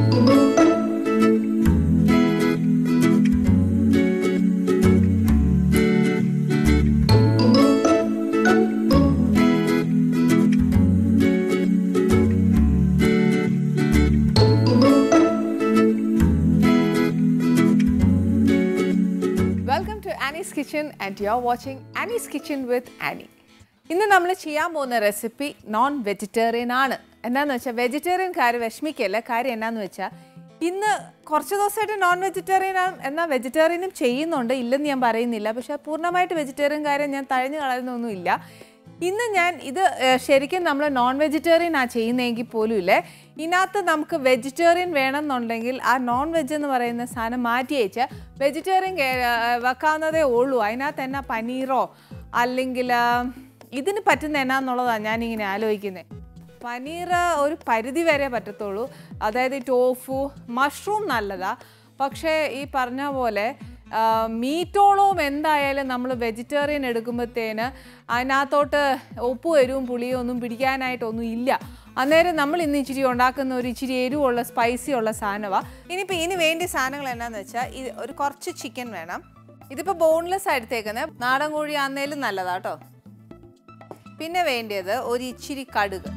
Welcome to Annie's kitchen and you are watching Annie's kitchen with Annie ഇന്ന് നമ്മൾ ചെയ്യാൻ പോകുന്ന റെസിപ്പി നോൺ വെജിറ്റേറിയൻ ആണ് എന്താന്ന് വെച്ചാൽ വെജിറ്റേറിയൻകാർ വിഷമിക്കല്ല കാര്യം എന്നാന്ന് വെച്ചാൽ ഇന്ന് കുറച്ച് ദിവസമായിട്ട് നോൺ വെജിറ്റേറിയൻ എന്നാൽ വെജിറ്റേറിയനും ചെയ്യുന്നുണ്ട് ഇല്ലെന്ന് ഞാൻ പറയുന്നില്ല പക്ഷേ പൂർണ്ണമായിട്ട് വെജിറ്റേറിയൻകാരെ ഞാൻ തഴഞ്ഞു കളയുന്നൊന്നുമില്ല ഇന്ന് ഞാൻ ഇത് ഏഹ്, ശരിക്കും നമ്മൾ നോൺ വെജിറ്റേറിയൻ ആ ചെയ്യുന്നതെങ്കിൽ പോലും ഇല്ലേ ഇതിനകത്ത് നമുക്ക് വെജിറ്റേറിയൻ വേണമെന്നുണ്ടെങ്കിൽ ആ നോൺ വെജ് എന്ന് പറയുന്ന സാധനം മാറ്റി വെച്ച് വെജിറ്റേറിയൻ വെക്കാവുന്നതേ ഉള്ളൂ അതിനകത്ത് എന്നാ പനീറോ അല്ലെങ്കിൽ ആ, ഇതിന് പറ്റുന്ന എന്നാന്നുള്ളതാണ് ഞാനിങ്ങനെ ആലോചിക്കുന്നത് പനീർ ഒരു പരിധി വരെ പറ്റത്തുള്ളൂ അതായത് ഈ ടോഫു മഷ്റൂം നല്ലതാ പക്ഷേ ഈ പറഞ്ഞ പോലെ ആ, മീറ്റോളവും എന്തായാലും നമ്മൾ വെജിറ്റേറിയൻ എടുക്കുമ്പോഴത്തേന് അതിനകത്തോട്ട് ഉപ്പും എരിവും പുളിയും ഒന്നും പിടിക്കാനായിട്ടൊന്നും ഇല്ല അന്നേരം നമ്മൾ ഇന്ന് ഇച്ചിരി ഉണ്ടാക്കുന്ന ഒരു ഇച്ചിരി എരിവുള്ള സ്പൈസി ഉള്ള സാധനമാണ് ഇനിയിപ്പോൾ ഇതിന് വേണ്ടിയ സാധനങ്ങൾ എന്നാന്ന് വെച്ചാൽ ഇത് ഒരു കുറച്ച് ചിക്കൻ വേണം ഇതിപ്പോൾ ബോൺലെസ് എടുത്തേക്കുന്നത് നാടൻ കോഴി ആന്നേലും നല്ലതാട്ടോ പിന്നെ വേണ്ടിയത് ഒരു ഇച്ചിരി കടുക്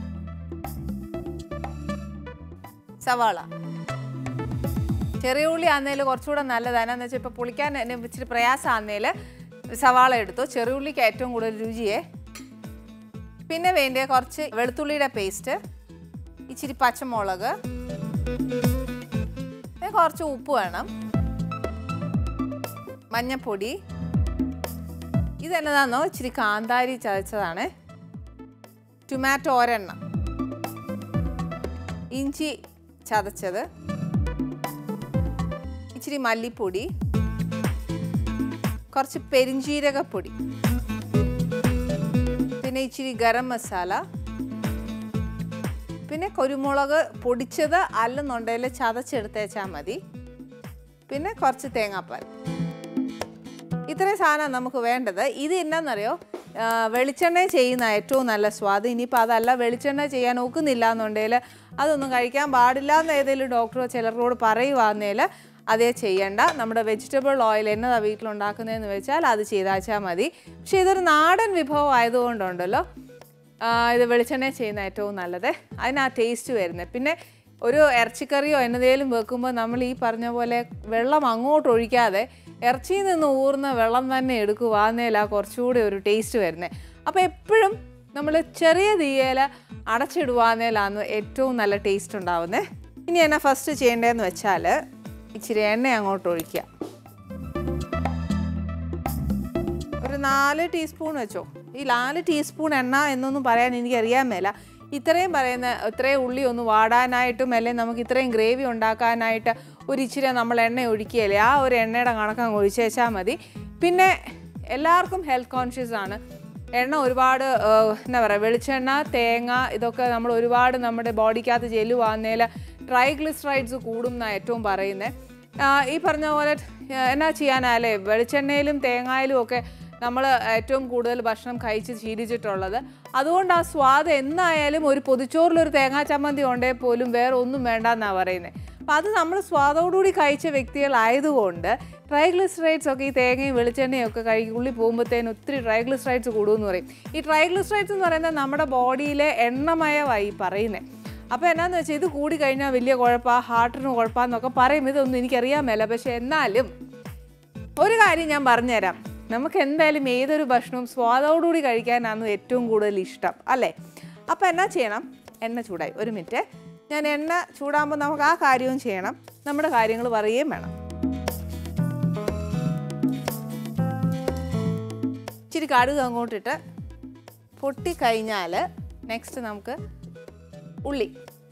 സവാള ചെറിയ ഉള്ളി ആന്നേൽ കുറച്ചുകൂടെ നല്ലതാണ് എന്നാന്ന് വെച്ചാൽ ഇപ്പോൾ പുളിക്കാൻ എന്നെ ഇച്ചിരി പ്രയാസമാന്നേൽ സവാള എടുത്തു ചെറിയ ഉള്ളിക്ക് ഏറ്റവും കൂടുതൽ രുചിയേ പിന്നെ വേണ്ടിയ കുറച്ച് വെളുത്തുള്ളിയുടെ പേസ്റ്റ് ഇച്ചിരി പച്ചമുളക് പിന്നെ കുറച്ച് ഉപ്പ് വേണം മഞ്ഞപ്പൊടി ഇതെന്നതാണോ ഇച്ചിരി കാന്താരി ചതച്ചതാണ് ടൊമാറ്റോ ഒരെണ്ണം ഇഞ്ചി ചതച്ചത് ഇച്ചിരി മല്ലിപ്പൊടി കുറച്ച് പെരിഞ്ജീരകപ്പൊടി പിന്നെ ഇച്ചിരി ഗരം മസാല പിന്നെ കുരുമുളക് പൊടിച്ചത് അല്ലെന്നുണ്ടെങ്കിൽ ചതച്ചെടുത്തേച്ചാൽ മതി പിന്നെ കുറച്ച് തേങ്ങാപ്പാൽ ഇത്രയും സാധനം നമുക്ക് വേണ്ടത് ഇത് എന്നാന്നറിയോ ആ, വെളിച്ചെണ്ണ ചെയ്യുന്ന ഏറ്റവും നല്ല സ്വാദ് ഇനിയിപ്പോൾ അതല്ല വെളിച്ചെണ്ണ ചെയ്യാൻ ഒക്കുന്നില്ല എന്നുണ്ടെങ്കിൽ അതൊന്നും കഴിക്കാൻ പാടില്ല എന്ന് ഏതെങ്കിലും ഡോക്ടറോ ചിലരോട് പറയുവാന്നേൽ അതേ ചെയ്യണ്ട നമ്മുടെ വെജിറ്റബിൾ ഓയിൽ എന്നതാ വീട്ടിലുണ്ടാക്കുന്നതെന്ന് വെച്ചാൽ അത് ചെയ്താച്ചാൽ മതി പക്ഷേ ഇതൊരു നാടൻ വിഭവം ആയതുകൊണ്ടുണ്ടല്ലോ ആ, ഇത് വെളിച്ചെണ്ണ ചെയ്യുന്ന ഏറ്റവും നല്ലത് അതിന് ആ ടേസ്റ്റ് വരുന്നത് പിന്നെ ഒരു ഇറച്ചിക്കറിയോ എന്നതേലും വെക്കുമ്പോൾ നമ്മൾ ഈ പറഞ്ഞ പോലെ വെള്ളം അങ്ങോട്ട് ഒഴിക്കാതെ ഇറച്ചിയിൽ നിന്ന് ഊർന്ന വെള്ളം തന്നെ എടുക്കുവാന്നേലാ കുറച്ചുകൂടി ഒരു ടേസ്റ്റ് വരുന്നത് അപ്പോൾ എപ്പോഴും നമ്മൾ ചെറിയ തീയൽ അടച്ചിടുവാന്നേലാണ് ഏറ്റവും നല്ല ടേസ്റ്റ് ഉണ്ടാവുന്നത് ഇനി എന്നാ ഫസ്റ്റ് ചെയ്യേണ്ടതെന്ന് വെച്ചാൽ ഇച്ചിരി എണ്ണ അങ്ങോട്ട് ഒഴിക്കുക ഒരു നാല് ടീസ്പൂൺ വെച്ചോ ഈ നാല് ടീസ്പൂൺ എണ്ണ എന്നൊന്നും പറയാൻ എനിക്കറിയാൻ മേല ഇത്രയും പറയുന്ന ഇത്രയും ഉള്ളി ഒന്ന് വാടാനായിട്ടും അല്ലെങ്കിൽ നമുക്ക് ഇത്രയും ഗ്രേവി ഉണ്ടാക്കാനായിട്ട് ഒരു ഇച്ചിരി നമ്മൾ എണ്ണ ഒഴിക്കുകയല്ലേ ആ ഒരു എണ്ണയുടെ കണക്കങ്ങ് ഒഴിച്ചേച്ചാൽ മതി പിന്നെ എല്ലാവർക്കും ഹെൽത്ത് കോൺഷ്യസ് ആണ് എണ്ണ ഒരുപാട് ഏഹ്, എന്താ പറയുക വെളിച്ചെണ്ണ തേങ്ങ ഇതൊക്കെ നമ്മൾ ഒരുപാട് നമ്മുടെ ബോഡിക്കകത്ത് ചെല്ലുവാന്നേൽ ട്രൈഗ്ലിസറൈഡ്സ് കൂടും എന്നാണ് ഏറ്റവും പറയുന്നത് ഈ പറഞ്ഞ പോലെ ആ, എന്നാ ചെയ്യാനല്ലേ വെളിച്ചെണ്ണയിലും തേങ്ങയിലും ഒക്കെ നമ്മൾ ഏറ്റവും കൂടുതൽ ഭക്ഷണം കഴിച്ച് ശീലിച്ചിട്ടുള്ളത് അതുകൊണ്ട് ആ സ്വാദ് എന്നായാലും ഒരു പൊതിച്ചോറിലൊരു തേങ്ങാ ചമ്മന്തി ഉണ്ടെങ്കിൽ പോലും വേറെ ഒന്നും വേണ്ടെന്നാണ് പറയുന്നത് അപ്പം അത് നമ്മൾ സ്വാദോടുകൂടി കഴിച്ച വ്യക്തികളായതുകൊണ്ട് ട്രൈഗ്ലിസറൈഡ്സ് ഒക്കെ ഈ തേങ്ങയും വെളിച്ചെണ്ണയും ഒക്കെ കഴിക്കും ഉള്ളി പോകുമ്പോഴത്തേന് ഒത്തിരി ട്രൈഗ്ലിസറൈഡ്സ് കൂടുമെന്ന് പറയും ഈ ട്രൈഗ്ലിസറൈഡ്സ് എന്ന് പറയുന്നത് നമ്മുടെ ബോഡിയിലെ എണ്ണമയമായി പറയുന്നത് അപ്പോൾ എന്നാന്ന് വെച്ചാൽ ഇത് കൂടി കഴിഞ്ഞാൽ വലിയ കുഴപ്പമാണ് ഹാർട്ടിന് കുഴപ്പമെന്നൊക്കെ പറയും ഇതൊന്നും എനിക്കറിയാൻ മേല പക്ഷെ എന്നാലും ഒരു കാര്യം ഞാൻ പറഞ്ഞുതരാം നമുക്ക് എന്തായാലും ഏതൊരു ഭക്ഷണവും സ്വാദോടുകൂടി കഴിക്കാനാണ് ഏറ്റവും കൂടുതൽ ഇഷ്ടം അല്ലേ അപ്പോൾ എന്നാ ചെയ്യണം എണ്ണ ചൂടായി ഒരു മിനിറ്റ് ഞാൻ എണ്ണ ചൂടാകുമ്പോൾ നമുക്ക് ആ കാര്യവും ചെയ്യണം നമ്മുടെ കാര്യങ്ങൾ പറയുകയും വേണം ഇച്ചിരി കടുക് അങ്ങോട്ടിട്ട് പൊട്ടിക്കഴിഞ്ഞാൽ നെക്സ്റ്റ് നമുക്ക് ഉള്ളി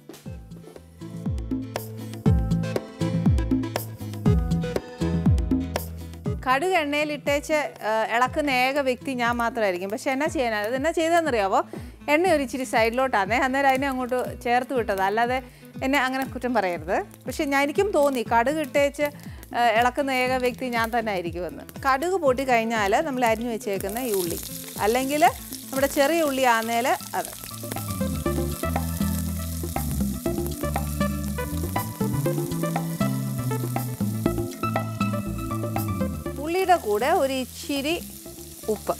കടുക് എണ്ണയിലിട്ടേച്ച് ആ, ഇളക്കുന്ന ഏക വ്യക്തി ഞാൻ മാത്രമായിരിക്കും പക്ഷെ എന്നാ ചെയ്യാനാ അത് എന്നാ ചെയ്തതെന്നറിയാവോ എണ്ണ ഒരു ഇച്ചിരി സൈഡിലോട്ടാന്നേ അന്നേരം അതിനെ അങ്ങോട്ട് ചേർത്ത് വിട്ടത് അല്ലാതെ എന്നെ അങ്ങനെ കുറ്റം പറയരുത് പക്ഷെ ഞാൻ എനിക്കും തോന്നി കടുക് ഇട്ടേച്ച് ആ, ഇളക്കുന്ന ഏക വ്യക്തി ഞാൻ തന്നെ ആയിരിക്കുമെന്ന് കടുക് പൊട്ടി കഴിഞ്ഞാൽ നമ്മൾ അരിഞ്ഞു വെച്ചേക്കുന്ന ഈ ഉള്ളി അല്ലെങ്കിൽ നമ്മുടെ ചെറിയ ഉള്ളി ആന്നേൽ അത് ചെമ്പരത്തിയുടെ കൂടെ ഒരു ഇച്ചിരി ഉപ്പ്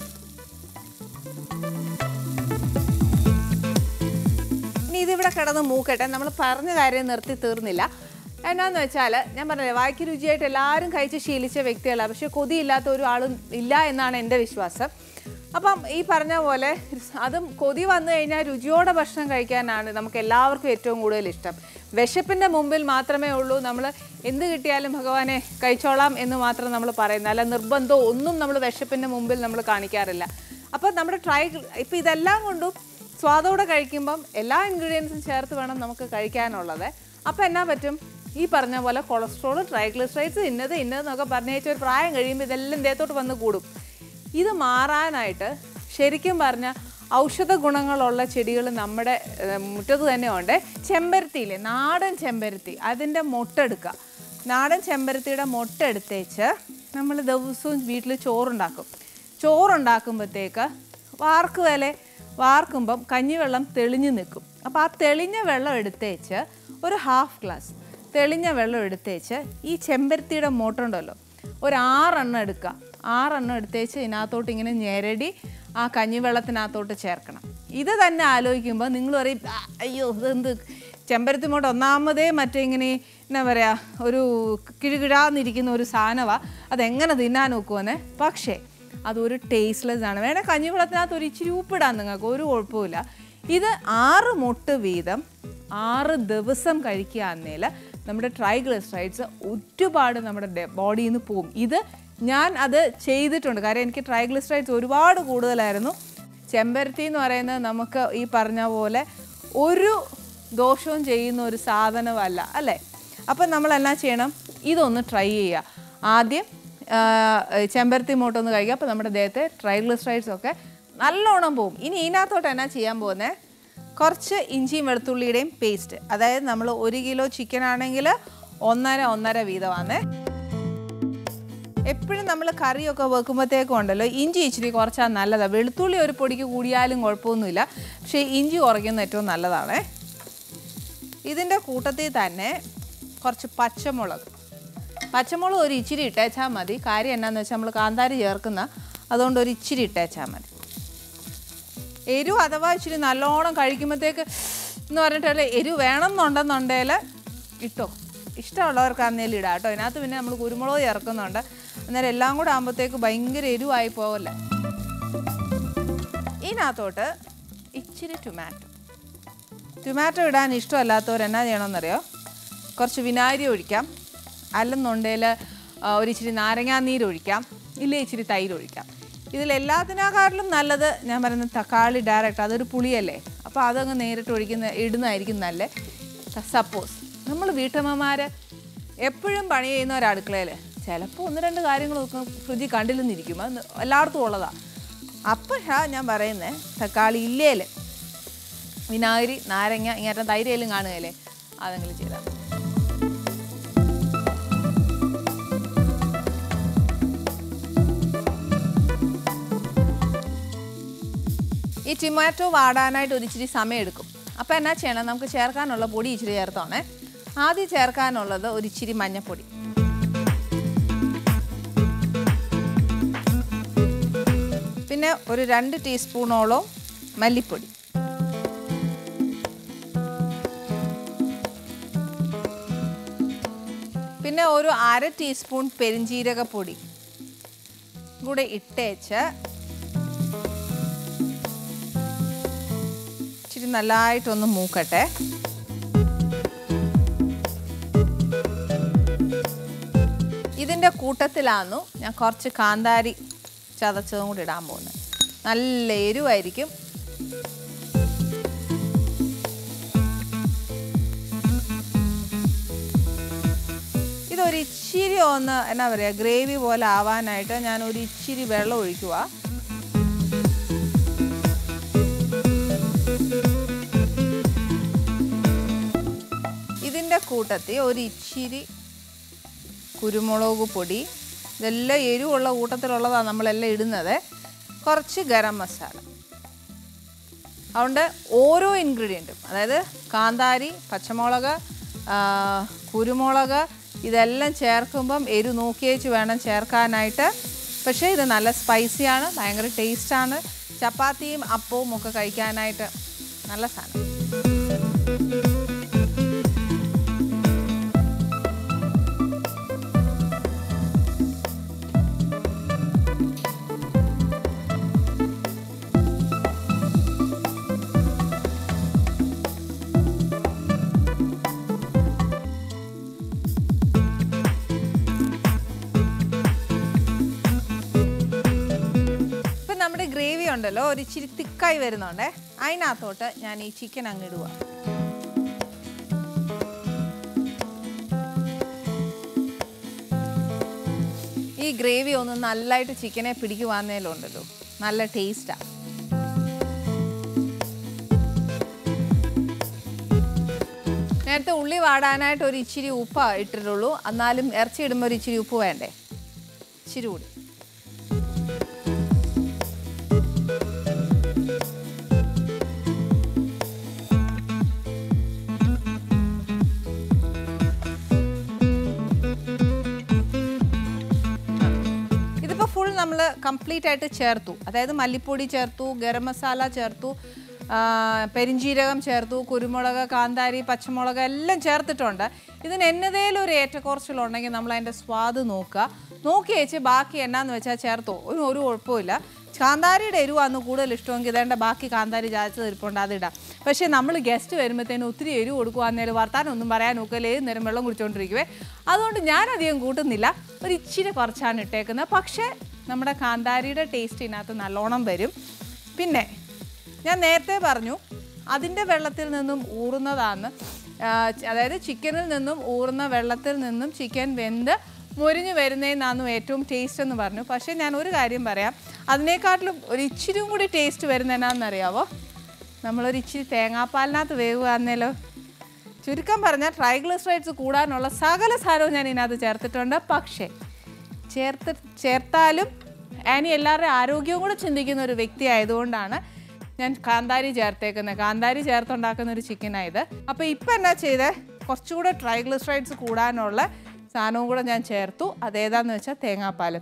ഇനി ഇതിവിടെ കിടന്ന് മൂക്കട്ടെ നമ്മൾ പറഞ്ഞ കാര്യം നിർത്തി തീർന്നില്ല എന്നാന്ന് വെച്ചാൽ ഞാൻ പറഞ്ഞില്ലേ വായിക്ക് രുചിയായിട്ട് എല്ലാവരും കഴിച്ച് ശീലിച്ച വ്യക്തികളാണ് പക്ഷെ കൊതിയില്ലാത്ത ഒരു ആളും ഇല്ല എന്നാണ് എൻ്റെ വിശ്വാസം അപ്പം ഈ പറഞ്ഞ പോലെ അതും കൊതി വന്നു കഴിഞ്ഞാൽ രുചിയോടെ ഭക്ഷണം കഴിക്കാനാണ് നമുക്ക് എല്ലാവർക്കും ഏറ്റവും കൂടുതൽ ഇഷ്ടം വിശപ്പിൻ്റെ മുമ്പിൽ മാത്രമേ ഉള്ളൂ നമ്മൾ എന്ത് കിട്ടിയാലും ഭഗവാനെ കഴിച്ചോളാം എന്ന് മാത്രം നമ്മൾ പറയുന്നത് അല്ല നിർബന്ധം ഒന്നും നമ്മൾ വിശപ്പിൻ്റെ മുമ്പിൽ നമ്മൾ കാണിക്കാറില്ല അപ്പോൾ നമ്മുടെ ട്രൈ ഇപ്പം ഇതെല്ലാം കൊണ്ടും സ്വാദോടെ കഴിക്കുമ്പം എല്ലാ ഇൻഗ്രീഡിയൻസും ചേർത്ത് വേണം നമുക്ക് കഴിക്കാനുള്ളത് അപ്പോൾ എന്നാ പറ്റും ഈ പറഞ്ഞ പോലെ കൊളസ്ട്രോൾ ട്രൈഗ്ലിസറൈഡ്സ് ഇന്നത് ഇന്നതെന്നൊക്കെ പറഞ്ഞു വെച്ചാൽ ഒരു പ്രായം കഴിയുമ്പോൾ ഇതെല്ലാം ദേഹത്തോട്ട് വന്ന് കൂടും ഇത് മാറാനായിട്ട് ശരിക്കും പറഞ്ഞാൽ ഔഷധ ഗുണങ്ങളുള്ള ചെടികൾ നമ്മുടെ ഏഹ്, മുറ്റത്ത് തന്നെ ഉണ്ട് ചെമ്പരത്തിയില്ലേ നാടൻ ചെമ്പരത്തി അതിൻ്റെ മൊട്ടെടുക്കുക നാടൻ ചെമ്പരത്തിയുടെ മൊട്ടെടുത്തേച്ച് നമ്മൾ ദിവസവും വീട്ടിൽ ചോറുണ്ടാക്കും ചോറുണ്ടാക്കുമ്പോഴത്തേക്ക് വാർക്ക് വില വാർക്കുമ്പം കഞ്ഞിവെള്ളം തെളിഞ്ഞു നിൽക്കും അപ്പോൾ ആ തെളിഞ്ഞ വെള്ളം എടുത്തേച്ച് ഒരു ഹാഫ് ഗ്ലാസ് തെളിഞ്ഞ വെള്ളം എടുത്തേച്ച് ഈ ചെമ്പരത്തിയുടെ മോട്ടുണ്ടല്ലോ ഒരു ആറെണ്ണം എടുക്കുക ആറെണ്ണം എടുത്തേച്ച് ഇതിനകത്തോട്ട് ഇങ്ങനെ ഞെരടി ആ കഞ്ഞിവെള്ളത്തിനകത്തോട്ട് ചേർക്കണം ഇത് തന്നെ ആലോചിക്കുമ്പോൾ നിങ്ങൾ പറയും "ആ, അയ്യോ ഇതെന്ത് ചെമ്പരത്തി മോട്ട് ഒന്നാമതേ മറ്റേ ഇങ്ങനെ എന്നാ പറയുക ഒരു കിഴുകിഴാന്നിരിക്കുന്ന ഒരു സാധനമാണ് അതെങ്ങനെ തിന്നാൻ നോക്കുമെന്ന് പക്ഷേ അതൊരു ടേസ്റ്റ്ലെസ് ആണ് വേണേൽ കഞ്ഞിവെള്ളത്തിനകത്ത് ഒരു ഇച്ചിരി ഉപ്പിടാൻ നിങ്ങൾക്ക് ഒരു കുഴപ്പമില്ല ഇത് ആറ് മുട്ട് വീതം ആറ് ദിവസം കഴിക്കുകയാണെങ്കിൽ നമ്മുടെ ട്രൈഗ്ലിസറൈഡ്സ് ഒരുപാട് നമ്മുടെ ബോഡിയിൽ നിന്ന് പോകും ഇത് ഞാൻ അത് ചെയ്തിട്ടുണ്ട് കാര്യം എനിക്ക് ട്രൈഗ്ലിസറൈഡ്സ് ഒരുപാട് കൂടുതലായിരുന്നു ചെമ്പരത്തി എന്ന് പറയുന്നത് നമുക്ക് ഈ പറഞ്ഞ പോലെ ഒരു ദോഷവും ചെയ്യുന്ന ഒരു സാധനമല്ല അല്ലേ അപ്പം നമ്മൾ എന്നാ ചെയ്യണം ഇതൊന്ന് ട്രൈ ചെയ്യുക ആദ്യം ആ, ചെമ്പരത്തി മോട്ടൊന്ന് കഴിക്കുക അപ്പോൾ നമ്മുടെ ദേഹത്തെ ട്രൈഗ്ലിസറൈഡ്സ് ഒക്കെ നല്ലോണം പോകും ഇനി ഇതിനകത്തോട്ട് എന്നാ ചെയ്യാൻ പോകുന്നത് കുറച്ച് ഇഞ്ചിയും വെളുത്തുള്ളിയുടെയും പേസ്റ്റ് അതായത് നമ്മൾ ഒരു കിലോ ചിക്കൻ ആണെങ്കിൽ ഒന്നര ഒന്നര വീതമാണ് എപ്പോഴും നമ്മൾ കറിയൊക്കെ വെക്കുമ്പോഴത്തേക്കും ഉണ്ടല്ലോ ഇഞ്ചി ഇച്ചിരി കുറച്ചാൽ നല്ലതാണ് വെളുത്തുള്ളി ഒരു പൊടിക്ക് കൂടിയാലും കുഴപ്പമൊന്നുമില്ല പക്ഷേ ഇഞ്ചി കുറയ്ക്കുന്നത് ഏറ്റവും നല്ലതാണ് ഇതിൻ്റെ കൂട്ടത്തിൽ തന്നെ കുറച്ച് പച്ചമുളക് പച്ചമുളക് ഒരു ഇച്ചിരി ഇട്ടേച്ചാൽ മതി കാര്യം എന്നാന്ന് വെച്ചാൽ നമ്മൾ കാന്താരി ചേർക്കുന്ന അതുകൊണ്ട് ഒരു ഇച്ചിരി ഇട്ടേച്ചാൽ മതി എരിവ് അഥവാ ഇച്ചിരി നല്ലോണം കഴിക്കുമ്പോഴത്തേക്ക് എന്ന് പറഞ്ഞിട്ടല്ലേ എരിവ് വേണം എന്നുണ്ടെന്നുണ്ടെങ്കിൽ ഇട്ടോ ഇഷ്ടമുള്ളവർക്കാന്നേലും ഇടാം കേട്ടോ ഇതിനകത്ത് പിന്നെ നമ്മൾ കുരുമുളക് ചേർക്കുന്നുണ്ട് അന്നേരം എല്ലാം കൂടെ ആകുമ്പോഴത്തേക്ക് ഭയങ്കര എരിവായി പോകല്ലേ ഇതിനകത്തോട്ട് ഇച്ചിരി ടൊമാറ്റോ ടൊമാറ്റോ ഇടാൻ ഇഷ്ടമല്ലാത്തവർ എന്നാ ചെയ്യണമെന്നറിയോ കുറച്ച് വിനാഗിരി ഒഴിക്കാം അല്ലെന്നുണ്ടെങ്കിൽ ഒരു ഇച്ചിരി നാരങ്ങാനീര് ഒഴിക്കാം ഇല്ലേ ഇച്ചിരി തൈര് ഒഴിക്കാം ഇതിലെല്ലാത്തിനേക്കാട്ടിലും നല്ലത് ഞാൻ പറയുന്നത് തക്കാളി ഡയറക്റ്റ് അതൊരു പുളിയല്ലേ അപ്പോൾ അതങ്ങ് നേരിട്ട് ഒഴിക്കുന്ന ഇടുന്നതായിരിക്കും നല്ല സപ്പോസ് നമ്മൾ വീട്ടമ്മമാർ എപ്പോഴും പണി ചെയ്യുന്ന ഒരു അടുക്കളയിൽ ചിലപ്പോൾ ഒന്ന് രണ്ട് കാര്യങ്ങളൊക്കെ ഫ്രിഡ്ജിൽ കണ്ടില്ലെന്നിരിക്കും അത് എല്ലായിടത്തും ഉള്ളതാണ് അപ്പോഴാ ഞാൻ പറയുന്നത് തക്കാളി ഇല്ലേൽ വിനാഗിരി നാരങ്ങ ഇങ്ങനത്തെ തൈരയിലും കാണുകയല്ലേ അതെങ്കിലും ചെയ്താൽ മതി. ഈ ടൊമാറ്റോ വാടാനായിട്ട് ഒരു ഇച്ചിരി സമയം എടുക്കും അപ്പോൾ എന്നാ ചെയ്യണം നമുക്ക് ചേർക്കാനുള്ള പൊടി ഇച്ചിരി ചേർത്തോണേ ആദ്യം ചേർക്കാനുള്ളത് ഒരു ഇച്ചിരി മഞ്ഞൾപ്പൊടി പിന്നെ ഒരു രണ്ട് ടീസ്പൂണോളം മല്ലിപ്പൊടി പിന്നെ ഒരു അര ടീസ്പൂൺ പെരിഞ്ജീരകപ്പൊടി കൂടെ ഇട്ടേച്ച് ഇച്ചിരി നല്ലതായിട്ടൊന്ന് മൂക്കട്ടെ ഇതിൻ്റെ കൂട്ടത്തിലാന്നു ഞാൻ കുറച്ച് കാന്താരി ചതച്ചതും കൂടി ഇടാൻ പോകുന്നത് നല്ല എരിവായിരിക്കും ഇതൊരു ഇച്ചിരി ഒന്ന് എന്നാ പറയുക ഗ്രേവി പോലെ ആവാനായിട്ട് ഞാൻ ഒരു ഇച്ചിരി വെള്ളം ഒഴിക്കുക ഇതിൻ്റെ കൂട്ടത്തിൽ ഒരു ഇച്ചിരി കുരുമുളക് പൊടി ഇതെല്ലാം എരിവുള്ള കൂട്ടത്തിലുള്ളതാണ് നമ്മളെല്ലാം ഇടുന്നത് കുറച്ച് ഗരം മസാല അതുകൊണ്ട് ഓരോ ഇൻഗ്രീഡിയൻറ്റും അതായത് കാന്താരി പച്ചമുളക് ആ, കുരുമുളക് ഇതെല്ലാം ചേർക്കുമ്പം എരു നോക്കിയേച്ച് വേണം ചേർക്കാനായിട്ട് പക്ഷേ ഇത് നല്ല സ്പൈസിയാണ് ഭയങ്കര ടേസ്റ്റാണ് ചപ്പാത്തിയും അപ്പവും ഒക്കെ കഴിക്കാനായിട്ട് നല്ല സാധനം ഇപ്പം നമ്മുടെ ഗ്രേവി ഉണ്ടല്ലോ ഒരു ഇച്ചിരി തിക്കായി വരുന്നുണ്ടേ അതിനകത്തോട്ട് ഞാൻ ഈ ചിക്കൻ അങ്ങ് ഇടുക ഈ ഗ്രേവി ഒന്ന് നല്ലതായിട്ട് ചിക്കനെ പിടിക്കുവാന്നേലുണ്ടല്ലോ നല്ല ടേസ്റ്റാണ് നേരത്തെ ഉള്ളി വാടാനായിട്ട് ഒരു ഇച്ചിരി ഉപ്പ് ഇട്ടിട്ടുള്ളൂ എന്നാലും ഇറച്ചി ഇടുമ്പോൾ ഒരു ഇച്ചിരി ഉപ്പ് വേണ്ടേ ഇച്ചിരി കൂടി ഇതിപ്പോൾ ഫുൾ നമ്മൾ കംപ്ലീറ്റ് ആയിട്ട് ചേർത്തു അതായത് മല്ലിപ്പൊടി ചേർത്തു ഗരം മസാല ചേർത്തു ആ, പെരിഞ്ജീരകം ചേർത്തു കുരുമുളക് കാന്താരി പച്ചമുളക് എല്ലാം ചേർത്തിട്ടുണ്ട് ഇതിന് എന്നതേലും ഒരു ഏറ്റക്കുറച്ചിലുണ്ടെങ്കിൽ നമ്മൾ അതിൻ്റെ സ്വാദ് നോക്കുക നോക്കി വെച്ച് ബാക്കി എന്നാന്ന് വെച്ചാൽ ചേർത്തോ ഒരു ഒരു കുഴപ്പമില്ല കാന്താരിയുടെ എരിവാണ് കൂടുതൽ ഇഷ്ടമെങ്കിൽ ഇതേണ്ട ബാക്കി കാന്താരി ചാച്ചത് ഇരിപ്പുണ്ട് അതിടാം പക്ഷേ നമ്മൾ ഗസ്റ്റ് വരുമ്പോഴത്തേനും ഒത്തിരി എരിവ് കൊടുക്കുവാന്നേലും വർത്താനം ഒന്നും പറയാൻ നോക്കില്ല ഏത് നേരം വെള്ളം കുടിച്ചുകൊണ്ടിരിക്കുവേ അതുകൊണ്ട് ഞാൻ അധികം കൂട്ടുന്നില്ല ഒരു ഇച്ചിരി കുറച്ചാണ് ഇട്ടേക്കുന്നത് പക്ഷേ നമ്മുടെ കാന്താരിയുടെ ടേസ്റ്റ് ഇതിനകത്ത് നല്ലോണം വരും പിന്നെ ഞാൻ നേരത്തെ പറഞ്ഞു അതിൻ്റെ വെള്ളത്തിൽ നിന്നും ഊറുന്നതാണ് ആ, ച- അതായത് ചിക്കനിൽ നിന്നും ഊറുന്ന വെള്ളത്തിൽ നിന്നും ചിക്കൻ വെന്ത് മുരിഞ്ഞ് വരുന്നതെന്നാണ് ഏറ്റവും ടേസ്റ്റ് എന്ന് പറഞ്ഞു പക്ഷേ ഞാൻ ഒരു കാര്യം പറയാം അതിനേക്കാട്ടിലും ഒരു ഇച്ചിരി കൂടി ടേസ്റ്റ് വരുന്ന എന്നാണെന്നറിയാവോ നമ്മളൊരു ഇച്ചിരി തേങ്ങാപ്പാലിനകത്ത് വേവുകയാന്നേലോ ചുരുക്കം പറഞ്ഞാൽ ട്രൈഗ്ലിസറൈഡ്സ് കൂടാനുള്ള സകല സാധനവും ഞാൻ ഇതിനകത്ത് ചേർത്തിട്ടുണ്ട് പക്ഷേ ചേർത്ത് ചേർത്താലും ആനി എല്ലാവരുടെയും ആരോഗ്യവും കൂടെ ചിന്തിക്കുന്ന ഒരു വ്യക്തി ആയതുകൊണ്ടാണ് ഞാൻ കാന്താരി ചേർത്തേക്കുന്നത് കാന്താരി ചേർത്തുണ്ടാക്കുന്ന ഒരു ചിക്കനായത് അപ്പോൾ ഇപ്പം എന്നാ ചെയ്തേ കുറച്ചുകൂടെ ട്രൈഗ്ലിസറൈഡ്സ് കൂടാനുള്ള സാധനവും കൂടെ ഞാൻ ചേർത്തു അതേതാന്ന് വെച്ചാൽ തേങ്ങാപ്പാലും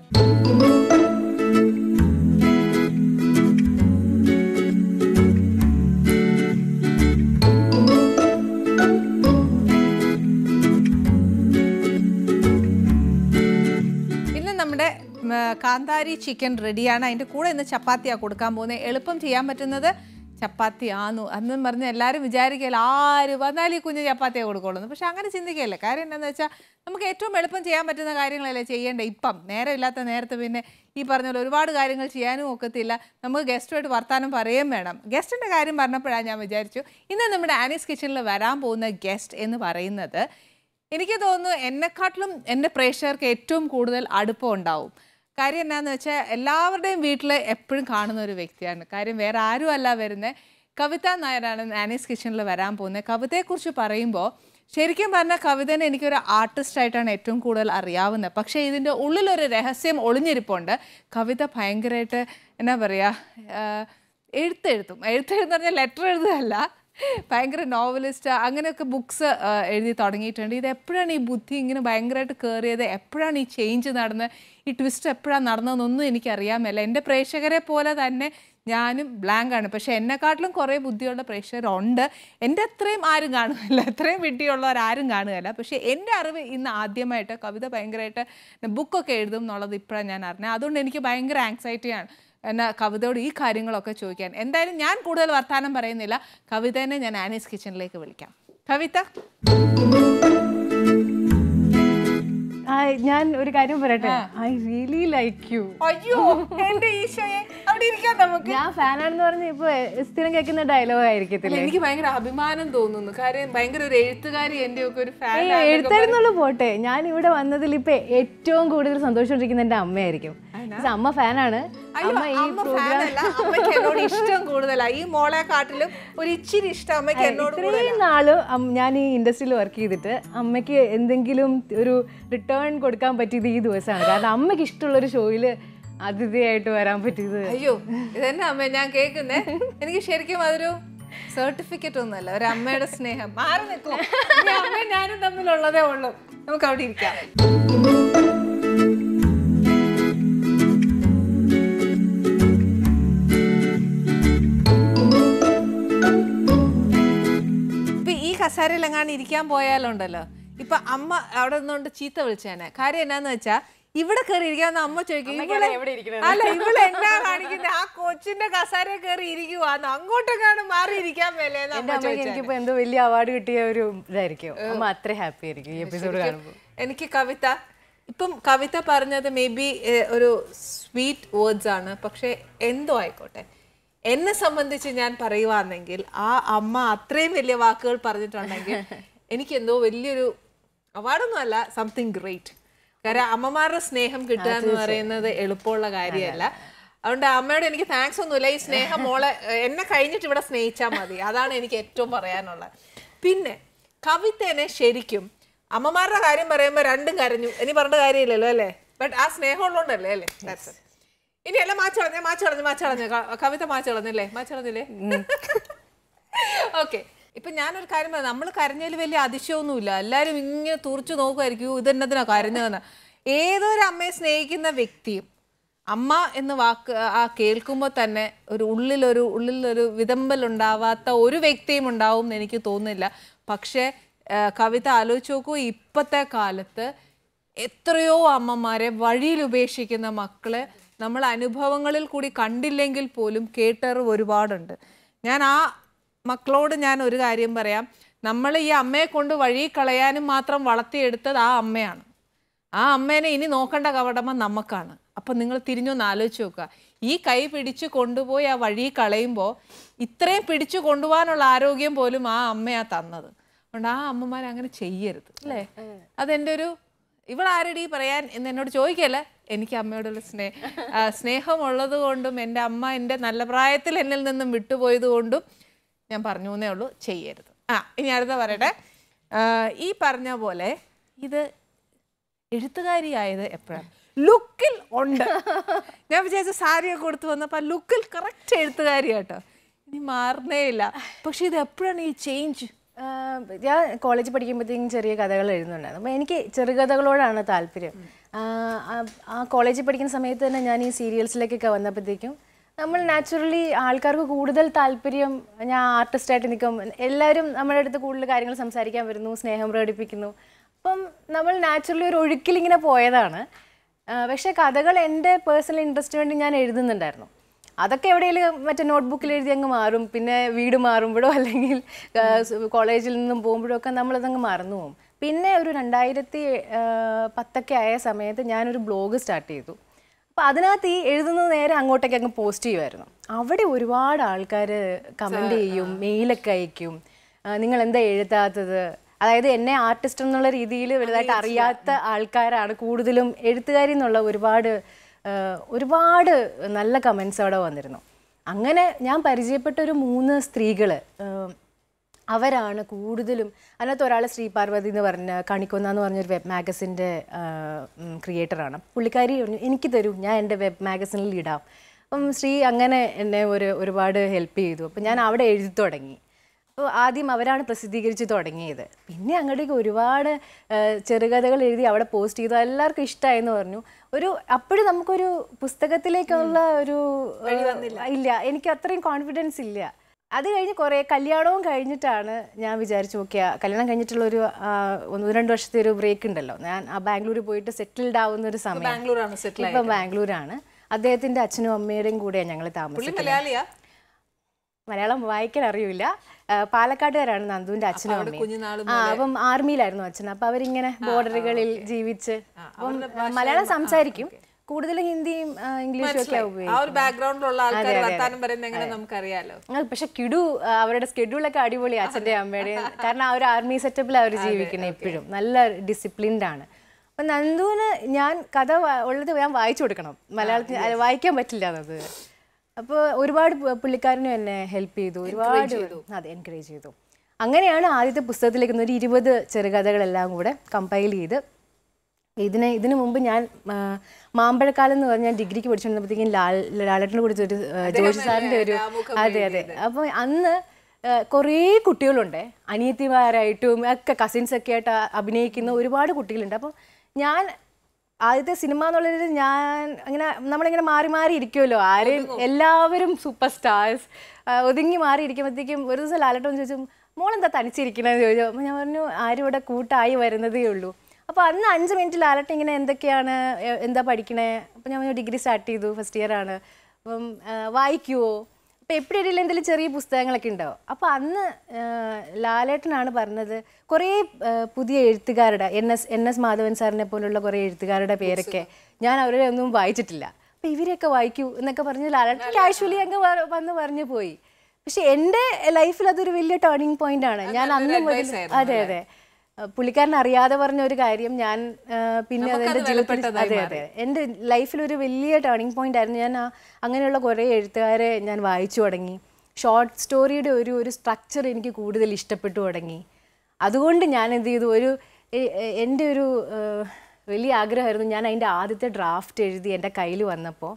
ഇന്ന് നമ്മുടെ ഉം, കാന്താരി ചിക്കൻ റെഡിയാണ് അതിൻ്റെ കൂടെ ഇന്ന് ചപ്പാത്തിയാണ് കൊടുക്കാൻ പോകുന്നത് എളുപ്പം ചെയ്യാൻ പറ്റുന്നത് ചപ്പാത്തി ആന്നു അന്നും പറഞ്ഞ് എല്ലാവരും വിചാരിക്കല്ല ആര് വന്നാലും ഈ കുഞ്ഞ് ചപ്പാത്തിയെ കൊടുക്കുള്ളൂ പക്ഷെ അങ്ങനെ ചിന്തിക്കുകയല്ല കാര്യം എന്താണെന്ന് വെച്ചാൽ നമുക്ക് ഏറ്റവും എളുപ്പം ചെയ്യാൻ പറ്റുന്ന കാര്യങ്ങളല്ലേ ചെയ്യേണ്ടത് ഇപ്പം നേരമില്ലാത്ത നേരത്ത് പിന്നെ ഈ പറഞ്ഞ പോലെ ഒരുപാട് കാര്യങ്ങൾ ചെയ്യാനും ഒക്കത്തില്ല നമുക്ക് ഗസ്റ്റുമായിട്ട് വർത്താനം പറയുകയും വേണം ഗസ്റ്റിൻ്റെ കാര്യം പറഞ്ഞപ്പോഴാണ് ഞാൻ വിചാരിച്ചു ഇന്ന് നമ്മുടെ ആനീസ് കിച്ചണിൽ വരാൻ പോകുന്ന ഗസ്റ്റ് എന്ന് പറയുന്നത് എനിക്ക് തോന്നുന്നു എന്നെക്കാട്ടിലും എൻ്റെ പ്രേക്ഷകർക്ക് ഏറ്റവും കൂടുതൽ അടുപ്പം ഉണ്ടാവും കാര്യം എന്നാന്ന് വെച്ചാൽ എല്ലാവരുടെയും വീട്ടിൽ എപ്പോഴും കാണുന്ന ഒരു വ്യക്തിയാണ് കാര്യം വേറെ ആരും അല്ല വരുന്നത് കവിത നായരാണ് ആനീസ് കിച്ചണിൽ വരാൻ പോകുന്നത് കവിതയെക്കുറിച്ച് പറയുമ്പോൾ ശരിക്കും പറഞ്ഞാൽ കവിതനെ എനിക്കൊരു ആർട്ടിസ്റ്റായിട്ടാണ് ഏറ്റവും കൂടുതൽ അറിയാവുന്നത് പക്ഷേ ഇതിൻ്റെ ഉള്ളിലൊരു രഹസ്യം ഒളിഞ്ഞിരിപ്പുണ്ട് കവിത ഭയങ്കരമായിട്ട് എന്നാ പറയുക എഴുത്തെഴുത്തും എഴുത്തെഴുന്ന് പറഞ്ഞാൽ ലെറ്റർ എഴുതുകയല്ല ഭയങ്കര നോവലിസ്റ്റ് അങ്ങനെയൊക്കെ ബുക്സ് എഴുതി തുടങ്ങിയിട്ടുണ്ട് ഇത് എപ്പോഴാണ് ഈ ബുദ്ധി ഇങ്ങനെ ഭയങ്കരമായിട്ട് കയറിയത് എപ്പോഴാണ് ഈ ചേഞ്ച് നടന്നത് ഈ ട്വിസ്റ്റ് എപ്പോഴാണ് നടന്നതെന്നൊന്നും എനിക്കറിയാമല്ല എൻ്റെ പ്രേക്ഷകരെ പോലെ തന്നെ ഞാനും ബ്ലാങ്ക് ആണ് പക്ഷേ എന്നെക്കാട്ടിലും കുറേ ബുദ്ധിയുള്ള പ്രേക്ഷകരുണ്ട് എൻ്റെ അത്രയും ആരും കാണുകയില്ല അത്രയും വിഡ്ഢിയുള്ളവരാരും കാണുകയില്ല പക്ഷേ എൻ്റെ അറിവ് ഇന്ന് ആദ്യമായിട്ട് കവിത ഭയങ്കരമായിട്ട് ബുക്കൊക്കെ എഴുതും എന്നുള്ളത് ഇപ്പോഴാണ് ഞാൻ അറിഞ്ഞത് അതുകൊണ്ട് എനിക്ക് ഭയങ്കര ആങ്സൈറ്റിയാണ് എന്നാ കവിതയോട് ഈ കാര്യങ്ങളൊക്കെ ചോദിക്കാൻ എന്തായാലും ഞാൻ കൂടുതൽ വർത്തമാനം പറയുന്നില്ല കവിതേനെ ഞാൻ ആനീസ് കിച്ചണിലേക്ക് വിളിക്കാം കവിത ഹായ് ഞാൻ ഒരു കാര്യം പറയട്ടെ ഐ റിയലി ലൈക്ക് യു അയ്യോ എന്റെ ഈശോയെ അവിടെ ഇരിക്കാം നമുക്ക് ഞാൻ ഫാനാണെന്ന് പറഞ്ഞ ഇപ്പൊ സ്ഥിരം കേൾക്കുന്ന ഡയലോഗ് ആയിരിക്കത്തില്ലേ എനിക്ക് ഭയങ്കര അഭിമാനം തോന്നുന്നു കാര്യം ഭയങ്കര ഒരു എഴുത്തുകാരി എന്റെ ഒക്കെ ഒരു ഫാൻ ഏയ് എഴുത്തായിരുന്നുള്ളൂ പോട്ടെ ഞാൻ ഇവിടെ വന്നതിൽ ഇപ്പൊ ഏറ്റവും കൂടുതൽ സന്തോഷിച്ചിരിക്കുന്ന എന്റെ അമ്മയായിരിക്കും പക്ഷെ അമ്മ ഫാനാണ് അമ്മ ഈ അമ്മ ഫാനല്ല അമ്മയ്ക്ക് എന്നോട് ഇഷ്ടം കൂടുതലാ ഈ മോളെ കാട്ടിലും ഒരു ഇച്ചിരി ഇഷ്ടം അമ്മയ്ക്ക് എന്നോട് ഇത്രയും നാള് അം- ഞാൻ ഈ ഇൻഡസ്ട്രിയിൽ വർക്ക് ചെയ്തിട്ട് അമ്മയ്ക്ക് എന്തെങ്കിലും ഒരു റിട്ടേൺ കൊടുക്കാൻ പറ്റിയത് ഈ ദിവസമാണ് കാരണം അമ്മയ്ക്ക് ഇഷ്ടമുള്ള ഒരു ഷോയിൽ അതിഥിയായിട്ട് വരാൻ പറ്റിയത് അയ്യോ ഇതെന്നെ അമ്മ ഞാൻ കേൾക്കുന്നേ എനിക്ക് ശരിക്കും അതൊരു സർട്ടിഫിക്കറ്റ് ഒന്നുമല്ല ഒരു അമ്മയുടെ സ്നേഹം മാറി നിൽക്കും അമ്മയും ഞാനും തമ്മിലുള്ളതേ ഉള്ളൂ നമുക്ക് അവിടെ ഇരിക്കാം കസേരയിൽ എങ്ങാണ്ട് ഇരിക്കാൻ പോയാലുണ്ടല്ലോ ഇപ്പൊ അമ്മ അവിടെ നിന്നുകൊണ്ട് ചീത്ത വിളിച്ചേനെ കാര്യം എന്നാന്ന് വെച്ചാ ഇവിടെ കയറി ഇരിക്കാന്ന് അമ്മ ചോദിക്കും ഇവളെ എവിടെ ഇരിക്കണത്? അല്ല ഇവിടെ എന്നാ കാണിക്കുന്നത് ആ കൊച്ചിന്റെ കസേര കയറി ഇരിക്കുവാന്ന് അങ്ങോട്ടെങ്ങാണ്ട് മാറി ഇരിക്കാൻ മേലേന്ന് എന്റെ അമ്മ അമ്മയ്ക്ക് ചോദിച്ചേനെ. എനിക്കിപ്പോ എന്തോ വലിയ അവാർഡ് കിട്ടിയ ഒരു ഇതായിരിക്കും അമ്മ അത്ര ഹാപ്പി ആയിരിക്കും ഈ എപ്പിസോഡ് കാണുമ്പോൾ എനിക്ക് കവിത ഇപ്പം കവിത പറഞ്ഞത് മേ ബി ഒരു സ്വീറ്റ് വേർഡ്സ് ആണ് പക്ഷെ എന്തോ ആയിക്കോട്ടെ എന്നെ സംബന്ധിച്ച് ഞാൻ പറയുവാണെങ്കിൽ ആ അമ്മ അത്രയും വലിയ വാക്കുകൾ പറഞ്ഞിട്ടുണ്ടെങ്കിൽ എനിക്ക് എന്തോ വലിയൊരു അവാർഡൊന്നും അല്ല സംതിങ് ഗ്രേറ്റ് കാരണം അമ്മമാരുടെ സ്നേഹം കിട്ടുക എന്ന് പറയുന്നത് എളുപ്പമുള്ള കാര്യമല്ല അതുകൊണ്ട് അമ്മയോട് എനിക്ക് താങ്ക്സ് ഒന്നുമില്ല ഈ സ്നേഹം മോളെ ഏഹ്, എന്നെ കഴിഞ്ഞിട്ട് ഇവിടെ സ്നേഹിച്ചാൽ മതി അതാണ് എനിക്ക് ഏറ്റവും പറയാനുള്ളത് പിന്നെ കവിതേനെ ശരിക്കും അമ്മമാരുടെ കാര്യം പറയുമ്പോൾ രണ്ടും കരഞ്ഞു ഇനി പറഞ്ഞ കാര്യമില്ലല്ലോ അല്ലേ ബട്ട് ആ സ്നേഹം ഉള്ളതുകൊണ്ടല്ലേ അല്ലേ That's it. ഇനി എല്ലാം മാച്ചളഞ്ഞേ മാച്ചളഞ്ഞ് മാച്ചളഞ്ഞ് ക- കവിത മാച്ചളഞ്ഞല്ലേ മാച്ചളഞ്ഞില്ലേ ഓക്കെ ഇപ്പൊ ഞാനൊരു കാര്യം പറയാം നമ്മൾ കരഞ്ഞതിൽ വലിയ അതിശയമൊന്നുമില്ല എല്ലാവരും ഇങ്ങനെ തുറച്ചു നോക്കുമായിരിക്കും ഇതെന്നതിനാ കരഞ്ഞതെന്ന് ഏതൊരു അമ്മയെ സ്നേഹിക്കുന്ന വ്യക്തിയും അമ്മ എന്ന് വാക്ക് ആ കേൾക്കുമ്പോൾ തന്നെ ഒരു ഉള്ളിലൊരു ഉള്ളിലൊരു വിതമ്പൽ ഉണ്ടാവാത്ത ഒരു വ്യക്തിയും ഉണ്ടാവും എന്ന് എനിക്ക് തോന്നുന്നില്ല പക്ഷേ ആ, കവിത ആലോചിച്ച് നോക്കൂ ഇപ്പോഴത്തെ കാലത്ത് എത്രയോ അമ്മമാരെ വഴിയിൽ ഉപേക്ഷിക്കുന്ന മക്കളെ നമ്മൾ അനുഭവങ്ങളിൽ കൂടി കണ്ടില്ലെങ്കിൽ പോലും കേട്ടറിവ് ഒരുപാടുണ്ട് ഞാൻ ആ മക്കളോട് ഞാൻ ഒരു കാര്യം പറയാം നമ്മൾ ഈ അമ്മയെ കൊണ്ട് വഴി കളയാനും മാത്രം വളർത്തിയെടുത്തത് ആ അമ്മയാണ് ആ അമ്മേനെ ഇനി നോക്കേണ്ട കവടമ നമുക്കാണ് അപ്പം നിങ്ങൾ തിരിഞ്ഞൊന്ന് ആലോചിച്ച് നോക്കുക ഈ കൈ പിടിച്ച് കൊണ്ടുപോയി ആ വഴി കളയുമ്പോൾ ഇത്രയും പിടിച്ചു കൊണ്ടുപോകാനുള്ള ആരോഗ്യം പോലും ആ അമ്മയാ തന്നത് അതുകൊണ്ട് ആ അമ്മമാർ അങ്ങനെ ചെയ്യരുത് അല്ലേ അതെൻ്റെ ഒരു ഇവളാരടി പറയാൻ എന്ന് എന്നോട് ചോദിക്കല്ല എനിക്ക് അമ്മയോടുള്ള സ്നേഹ ആ, സ്നേഹമുള്ളത് കൊണ്ടും എൻ്റെ അമ്മ എൻ്റെ നല്ല പ്രായത്തിൽ എന്നിൽ നിന്നും വിട്ടുപോയത് കൊണ്ടും ഞാൻ പറഞ്ഞു എന്നേ ഉള്ളൂ ചെയ്യരുത് ആ ഇനി അടുത്ത പറയട്ടെ ആ, ഈ പറഞ്ഞ പോലെ ഇത് എഴുത്തുകാരിയായത് എപ്പോഴാണ് ലുക്കിൽ ഉണ്ട് ഞാൻ വിചാരിച്ച സാരിയൊക്കെ കൊടുത്തു വന്നപ്പോൾ ലുക്കിൽ കറക്റ്റ് എഴുത്തുകാരിയാട്ടോ ഇനി മാറുന്നേ ഇല്ല പക്ഷെ ഇത് എപ്പോഴാണ് ഈ ചേഞ്ച് ആഹ് ഞാൻ കോളേജിൽ പഠിക്കുമ്പോഴത്തേക്കും ചെറിയ കഥകൾ എഴുതുന്നുണ്ടായിരുന്നു അപ്പോൾ എനിക്ക് ചെറുകഥകളോടാണ് താല്പര്യം ആഹ് ആ- ആ കോളേജിൽ പഠിക്കുന്ന സമയത്ത് തന്നെ ഞാൻ ഈ സീരിയൽസിലേക്കൊക്കെ വന്നപ്പോഴത്തേക്കും നമ്മൾ നാച്ചുറലി ആൾക്കാർക്ക് കൂടുതൽ താല്പര്യം ഞാൻ ആർട്ടിസ്റ്റായിട്ട് നിൽക്കും എല്ലാവരും നമ്മുടെ അടുത്ത് കൂടുതൽ കാര്യങ്ങൾ സംസാരിക്കാൻ വരുന്നു സ്നേഹം പ്രകടിപ്പിക്കുന്നു അപ്പം നമ്മൾ നാച്ചുറലി ഒരു ഒഴുക്കിലിങ്ങനെ പോയതാണ് ആഹ് പക്ഷേ കഥകൾ എൻ്റെ പേഴ്സണൽ ഇൻട്രസ്റ്റ് വേണ്ടി ഞാൻ എഴുതുന്നുണ്ടായിരുന്നു അതൊക്കെ എവിടെയെങ്കിലും മറ്റേ നോട്ട്ബുക്കിൽ എഴുതി അങ്ങ് മാറും പിന്നെ വീട് മാറുമ്പോഴോ അല്ലെങ്കിൽ ആ, സ് കോളേജിൽ നിന്നും പോകുമ്പോഴോ ഒക്കെ നമ്മളതങ്ങ് മറന്നു പോകും പിന്നെ ഒരു രണ്ടായിരത്തി ആ, പത്തൊക്കെ ആയ സമയത്ത് ഞാനൊരു ബ്ലോഗ് സ്റ്റാർട്ട് ചെയ്തു അപ്പോൾ അതിനകത്ത് ഈ എഴുതുന്നത് നേരെ അങ്ങോട്ടേക്ക് അങ്ങ് പോസ്റ്റ് ചെയ്യുമായിരുന്നു അവിടെ ഒരുപാട് ആൾക്കാർ കമൻ്റ് ചെയ്യും മെയിലൊക്കെ അയക്കും ആ, നിങ്ങൾ എന്താ എഴുതാത്തത് അതായത് എന്നെ ആർട്ടിസ്റ്റ് എന്നുള്ള രീതിയിൽ വലുതായിട്ട് അറിയാത്ത ആൾക്കാരാണ് കൂടുതലും എഴുത്തുകാരി എന്നുള്ള ഒരുപാട് ആ, ഒരുപാട് നല്ല കമൻസ് അവിടെ വന്നിരുന്നു അങ്ങനെ ഞാൻ പരിചയപ്പെട്ട ഒരു മൂന്ന് സ്ത്രീകൾ അവരാണ് കൂടുതലും അതിനകത്ത് ഒരാൾ ശ്രീ പാർവതി എന്ന് പറഞ്ഞ കണിക്കൊന്ന എന്ന് പറഞ്ഞൊരു വെബ് മാഗസിൻ്റെ ക്രിയേറ്ററാണ് പുള്ളിക്കാരി പറഞ്ഞു എനിക്ക് തരൂ ഞാൻ എൻ്റെ വെബ് മാഗസിനിൽ ഇടാം അപ്പം ശ്രീ അങ്ങനെ എന്നെ ഒരു ഒരുപാട് ഹെൽപ്പ് ചെയ്തു അപ്പം ഞാൻ അവിടെ എഴുതി തുടങ്ങി അപ്പോൾ ആദ്യം അവരാണ് പ്രസിദ്ധീകരിച്ച് തുടങ്ങിയത് പിന്നെ അങ്ങോട്ടേക്ക് ഒരുപാട് ആ, ചെറുകഥകൾ എഴുതി അവിടെ പോസ്റ്റ് ചെയ്തു എല്ലാവർക്കും ഇഷ്ടമായെന്ന് പറഞ്ഞു ഒരു അപ്പോഴും നമുക്കൊരു പുസ്തകത്തിലേക്കുള്ള ഒരു ആ, ഇല്ല എനിക്ക് അത്രയും കോൺഫിഡൻസ് ഇല്ല അത് കഴിഞ്ഞ് കുറേ കല്യാണവും കഴിഞ്ഞിട്ടാണ് ഞാൻ വിചാരിച്ചു നോക്കിയ കല്യാണം കഴിഞ്ഞിട്ടുള്ള ഒരു ആ, ഒന്ന് രണ്ട് വർഷത്തെ ഒരു ബ്രേക്ക് ഉണ്ടല്ലോ ഞാൻ ആ ബാംഗ്ലൂർ പോയിട്ട് സെറ്റിൽഡ് ആവുന്ന ഒരു സമയം ബാംഗ്ലൂരാണ് സെറ്റിൽ ഇപ്പം ബാംഗ്ലൂരാണ് അദ്ദേഹത്തിന്റെ അച്ഛനും അമ്മയുടെയും കൂടെയാണ് ഞങ്ങൾ പുള്ളി താമസിക്കുന്നത് മലയാളിയാ മലയാളം വായിക്കാൻ അറിയില്ല ആ, പാലക്കാട്ടുകാരാണ് നന്ദുവിന്റെ അച്ഛനും അമ്മയും കുഞ്ഞുനാള് ആ അപ്പം ആർമിയിലായിരുന്നു അച്ഛൻ അപ്പൊ അവരിങ്ങനെ ബോർഡറുകളിൽ ജീവിച്ച് അപ്പം മലയാളം സംസാരിക്കും കൂടുതലും ഹിന്ദിയും ആ, ഇംഗ്ലീഷും ഒക്കെ ആ ഉപയോഗിക്കും ഒരു ബാക്ക്ഗ്രൗണ്ടിലുള്ള ആൾക്കാർ വർത്താനം പറയുന്നത് എങ്ങനെ നമുക്കറിയാലോ ആ, പക്ഷെ കിടു ആ, അവരുടെ സ്കെഡ്യൂളൊക്കെ അടിപൊളി അച്ഛൻ്റെ അമ്മയുടെയും കാരണം ആ ഒരു ആർമി സെറ്റപ്പിൽ അവർ ജീവിക്കുന്നത് എപ്പോഴും നല്ല ഡിസിപ്ലിൻഡ് ആണ് അപ്പൊ നന്ദുവിന് ഞാൻ കഥ വ- ഉള്ളത് ഞാൻ വായിച്ചു കൊടുക്കണം മലയാളത്തിൽ അല്ല, വായിക്കാൻ പറ്റില്ല എന്നത് അപ്പോൾ ഒരുപാട് പു- പുള്ളിക്കാരനും എന്നെ ഹെൽപ്പ് ചെയ്തു ഒരുപാട് അതെ എൻകറേജ് ചെയ്തു അങ്ങനെയാണ് ആദ്യത്തെ പുസ്തകത്തിലേക്ക് ഒരു ഇരുപത് ചെറുകഥകളെല്ലാം കൂടെ കമ്പൈൽ ചെയ്ത് ഇതിന് ഇതിനു മുമ്പ് ഞാൻ ആ, മാമ്പഴക്കാലം എന്ന് പറഞ്ഞാൽ ഡിഗ്രിക്ക് പഠിച്ചുകൊണ്ടിരുന്നപ്പോഴത്തേക്കും ലാൽ ലാലേട്ടനെ കുറിച്ച് ഒരു ആ, ജോഷി സാറിന്റെ ഒരു അതെ അതെ അപ്പോൾ അന്ന് ആ, കുറേ കുട്ടികളുണ്ട് അനിയത്തിമാരായിട്ടും ഒക്കെ കസിൻസ് ഒക്കെ ആയിട്ട് ആ- അഭിനയിക്കുന്ന ഒരുപാട് കുട്ടികളുണ്ട് അപ്പം ഞാൻ ആദ്യത്തെ സിനിമ എന്നുള്ളതിൽ ഞാൻ അങ്ങനെ നമ്മളിങ്ങനെ മാറി മാറി ഇരിക്കുമല്ലോ ആരെയും എല്ലാവരും സൂപ്പർ സ്റ്റാർസ് ഒതുങ്ങി മാറി ഇരിക്കുമ്പോഴത്തേക്കും ഒരു ദിവസം ലാലട്ടൻ ചോദിച്ചു മോളെന്താ തനിച്ചിരിക്കണമെന്ന് ചോദിച്ചു അപ്പോൾ ഞാൻ പറഞ്ഞു ആരും ഇവിടെ കൂട്ടായി വരുന്നതേ ഉള്ളൂ അപ്പോൾ അന്ന് അഞ്ച് മിനിറ്റ് ലാലട്ട് ഇങ്ങനെ എന്തൊക്കെയാണ് എ- എന്താ പഠിക്കണേ അപ്പോൾ ഞാൻ ഡിഗ്രി സ്റ്റാർട്ട് ചെയ്തു ഫസ്റ്റ് ഇയർ ആണ് അപ്പം ആ, വായിക്കുവോ അപ്പോൾ എപ്പോഴും ഇടയിൽ എന്തെങ്കിലും ചെറിയ പുസ്തകങ്ങളൊക്കെ ഉണ്ടാവും അപ്പോൾ അന്ന് ആ, ലാലേട്ടനാണ് പറഞ്ഞത് കുറേ ആ, പുതിയ എഴുത്തുകാരുടെ N S N S Madhavan സാറിനെ പോലുള്ള കുറേ എഴുത്തുകാരുടെ പേരൊക്കെ ഞാൻ അവരെ ഒന്നും വായിച്ചിട്ടില്ല അപ്പോൾ ഇവരെയൊക്കെ വായിക്കൂ എന്നൊക്കെ പറഞ്ഞ് ലാലേട്ടൻ കാഷ്വലി അങ്ങ് വ- വന്ന് പറഞ്ഞു പോയി പക്ഷെ എൻ്റെ ലൈഫിൽ അതൊരു വലിയ ടേണിംഗ് പോയിന്റ് ആണ് ഞാൻ അന്ന് മുതൽ അതെ അതെ അഹ് പുള്ളിക്കാരൻ അറിയാതെ പറഞ്ഞ ഒരു കാര്യം ഞാൻ ആഹ് പിന്നെ അതെൻ്റെ ജീവിതത്തിൽ അതെ അതെ എൻ്റെ ലൈഫിൽ ഒരു വലിയ ടേണിംഗ് പോയിന്റ് ആയിരുന്നു ഞാൻ ആ- അങ്ങനെയുള്ള കുറേ എഴുത്തുകാരെ ഞാൻ വായിച്ചു തുടങ്ങി ഷോർട്ട് സ്റ്റോറിയുടെ ഒരു ഒരു സ്ട്രക്ചർ എനിക്ക് കൂടുതൽ ഇഷ്ടപ്പെട്ടു തുടങ്ങി അതുകൊണ്ട് ഞാൻ എന്ത് ചെയ്തു ഒരു എ- എ- എൻ്റെ ഒരു ആഹ് വലിയ ആഗ്രഹമായിരുന്നു ഞാൻ അതിൻ്റെ ആദ്യത്തെ ഡ്രാഫ്റ്റ് എഴുതി എൻ്റെ കയ്യിൽ വന്നപ്പോൾ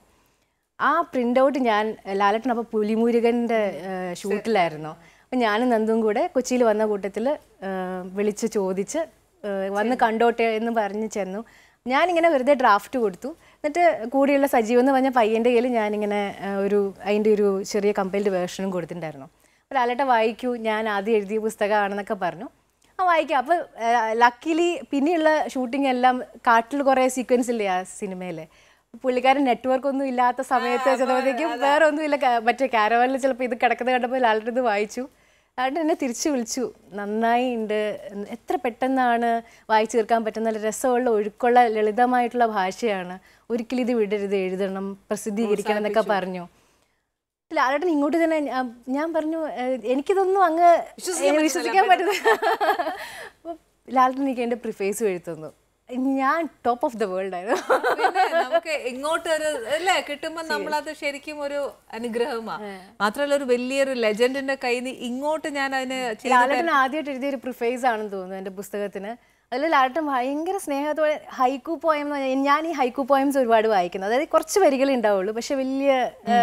ആ പ്രിൻ്റ് ഔട്ട് ഞാൻ ലാലട്ടൻ അപ്പോൾ പുലിമുരുകൻ്റെ ഷൂട്ടിലായിരുന്നു അപ്പം ഞാനും നന്ദും കൂടെ കൊച്ചിയിൽ വന്ന കൂട്ടത്തിൽ വിളിച്ച് ചോദിച്ച് ആ, വന്ന് കണ്ടോട്ടെ എന്ന് പറഞ്ഞ് ചെന്നു ഞാനിങ്ങനെ വെറുതെ ഡ്രാഫ്റ്റ് കൊടുത്തു എന്നിട്ട് കൂടെയുള്ള സജീവ് എന്ന് പറഞ്ഞ പയ്യൻ്റെ കയ്യിൽ ഞാനിങ്ങനെ ആ, ഒരു അതിൻ്റെ ഒരു ചെറിയ കമ്പൈൽഡ് വേർഷനും കൊടുത്തിട്ടുണ്ടായിരുന്നു അപ്പോൾ ലാലേട്ട വായിക്കൂ ഞാൻ ആദ്യം എഴുതിയ പുസ്തകമാണെന്നൊക്കെ പറഞ്ഞു ആ വായിക്കാം അപ്പോൾ ലക്കിലി പിന്നെയുള്ള ഷൂട്ടിംഗ് എല്ലാം കാട്ടിൽ കുറേ സീക്വൻസ് ഇല്ലേ ആ സിനിമയിൽ പുള്ളിക്കാരൻ നെറ്റ്വർക്ക് ഒന്നും ഇല്ലാത്ത സമയത്ത് ചെന്നപ്പോഴത്തേക്കും വേറെ ഒന്നുമില്ല ക- മറ്റേ കാരവാനിൽ ചിലപ്പോൾ ഇത് കിടക്കുന്നത് കണ്ടപ്പോൾ ലാലിട്ട് ഇത് വായിച്ചു ലാലിട്ട് എന്നെ തിരിച്ചു വിളിച്ചു നന്നായി ഉണ്ട് എത്ര പെട്ടെന്നാണ് വായിച്ചു തീർക്കാൻ പറ്റുന്ന നല്ല രസമുള്ള ഒഴുക്കുള്ള ലളിതമായിട്ടുള്ള ഭാഷയാണ് ഒരിക്കലും ഇത് വിടരുത് എഴുതണം പ്രസിദ്ധീകരിക്കണം എന്നൊക്കെ പറഞ്ഞു ലാലേട്ടൻ ഇങ്ങോട്ട് തന്നെ ഞാൻ- ഞാൻ പറഞ്ഞു "ഏഹ്, എനിക്കിതൊന്നും അങ്ങ് വിശ്വസിക്കാൻ പറ്റുന്നില്ല അപ്പോൾ ലാലേട്ടൻ എനിക്ക് എൻ്റെ പ്രിഫേസ് എഴുതുന്നു ഞാൻ ടോപ്പ് ഓഫ് ദ വേൾഡ് ആയിരുന്നു പിന്നെ നമുക്ക് ഇങ്ങോട്ട് ഒരു അല്ലേ കിട്ടുമ്പോ നമ്മളത് ശരിക്കും ഒരു അനുഗ്രഹമാ മാത്രമല്ല ഒരു വലിയൊരു ലെജൻഡിന്റെ കയ്യിൽ നിന്ന് ഇങ്ങോട്ട് ഞാൻ അതിന് ചെയ്ത് ലാലേട്ടൻ ആദ്യമായിട്ട് എഴുതിയ ഒരു പ്രിഫേസ് ആണെന്ന് തോന്നുന്നു എൻ്റെ പുസ്തകത്തിന് അതിൽ ലാലേട്ടൻ ഭയങ്കര സ്നേഹത്തോടെ ഹൈക്കു പോയം എന്ന് പറഞ്ഞാൽ ഞാൻ ഈ ഹൈക്കു പോയംസ് ഒരുപാട് വായിക്കുന്നു അതായത് കുറച്ച് വരികളേ ഉണ്ടാവുള്ളൂ പക്ഷെ വലിയ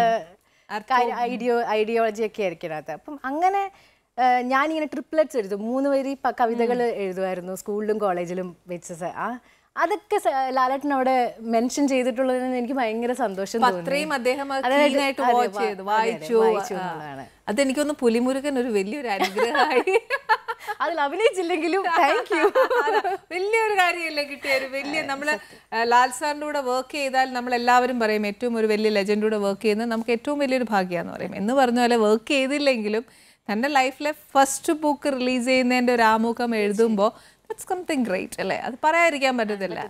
ഐഡിയോ ഐഡിയോളജി ഒക്കെ ആയിരിക്കും അതിനകത്ത് അപ്പം അങ്ങനെ ആ, ഞാനിങ്ങനെ ട്രിപ്ലറ്റ്സ് എഴുതും മൂന്ന് വരി കവിതകൾ എഴുതുമായിരുന്നു സ്കൂളിലും കോളേജിലും വെച്ച് സ- ആ അതൊക്കെ സ- ലാലേട്ടൻ അവിടെ മെൻഷൻ ചെയ്തിട്ടുള്ളതിന് എനിക്ക് ഭയങ്കര സന്തോഷം തോന്നി അത്രയും അദ്ദേഹം അത് അതായത് keen ആയിട്ട് അതെ, watch വാ- ചെയ്തു അതെ, അതെ, വായിച്ചു വായിച്ചു ആ. എന്നുള്ളതാണ്. അതെനിക്കൊന്ന് പുലിമുരുകൻ ഒരു വലിയൊരു അനുഗ്രഹമായി അതിൽ അഭിനയിച്ചില്ലെങ്കിലും താങ്ക് യു അതാ, വലിയൊരു കാര്യമല്ലേ കിട്ടിയ ഒരു വലിയ നമ്മള് ആ, ലാൽ സാറിന്റെ കൂടെ വർക്ക് ചെയ്താൽ നമ്മൾ എല്ലാവരും പറയും ഏറ്റവും ഒരു വലിയ ലെജൻഡ് കൂടെ വർക്ക് ചെയ്യുന്നത് നമുക്ക് ഏറ്റവും വലിയൊരു ഭാഗ്യമാന്ന് പറയും എന്ന് പറഞ്ഞ പോലെ വർക്ക് ചെയ്തില്ലെങ്കിലും തന്റെ ലൈഫിലെ ഫസ്റ്റ് ബുക്ക് റിലീസ് ചെയ്യുന്നതിന്റെ ഒരു ആമുഖം എഴുതുമ്പോൾ ദാറ്റ്സ് സംതിങ് ഗ്രേറ്റ് അല്ലേ അത് പറയാതിരിക്കാൻ പറ്റത്തില്ല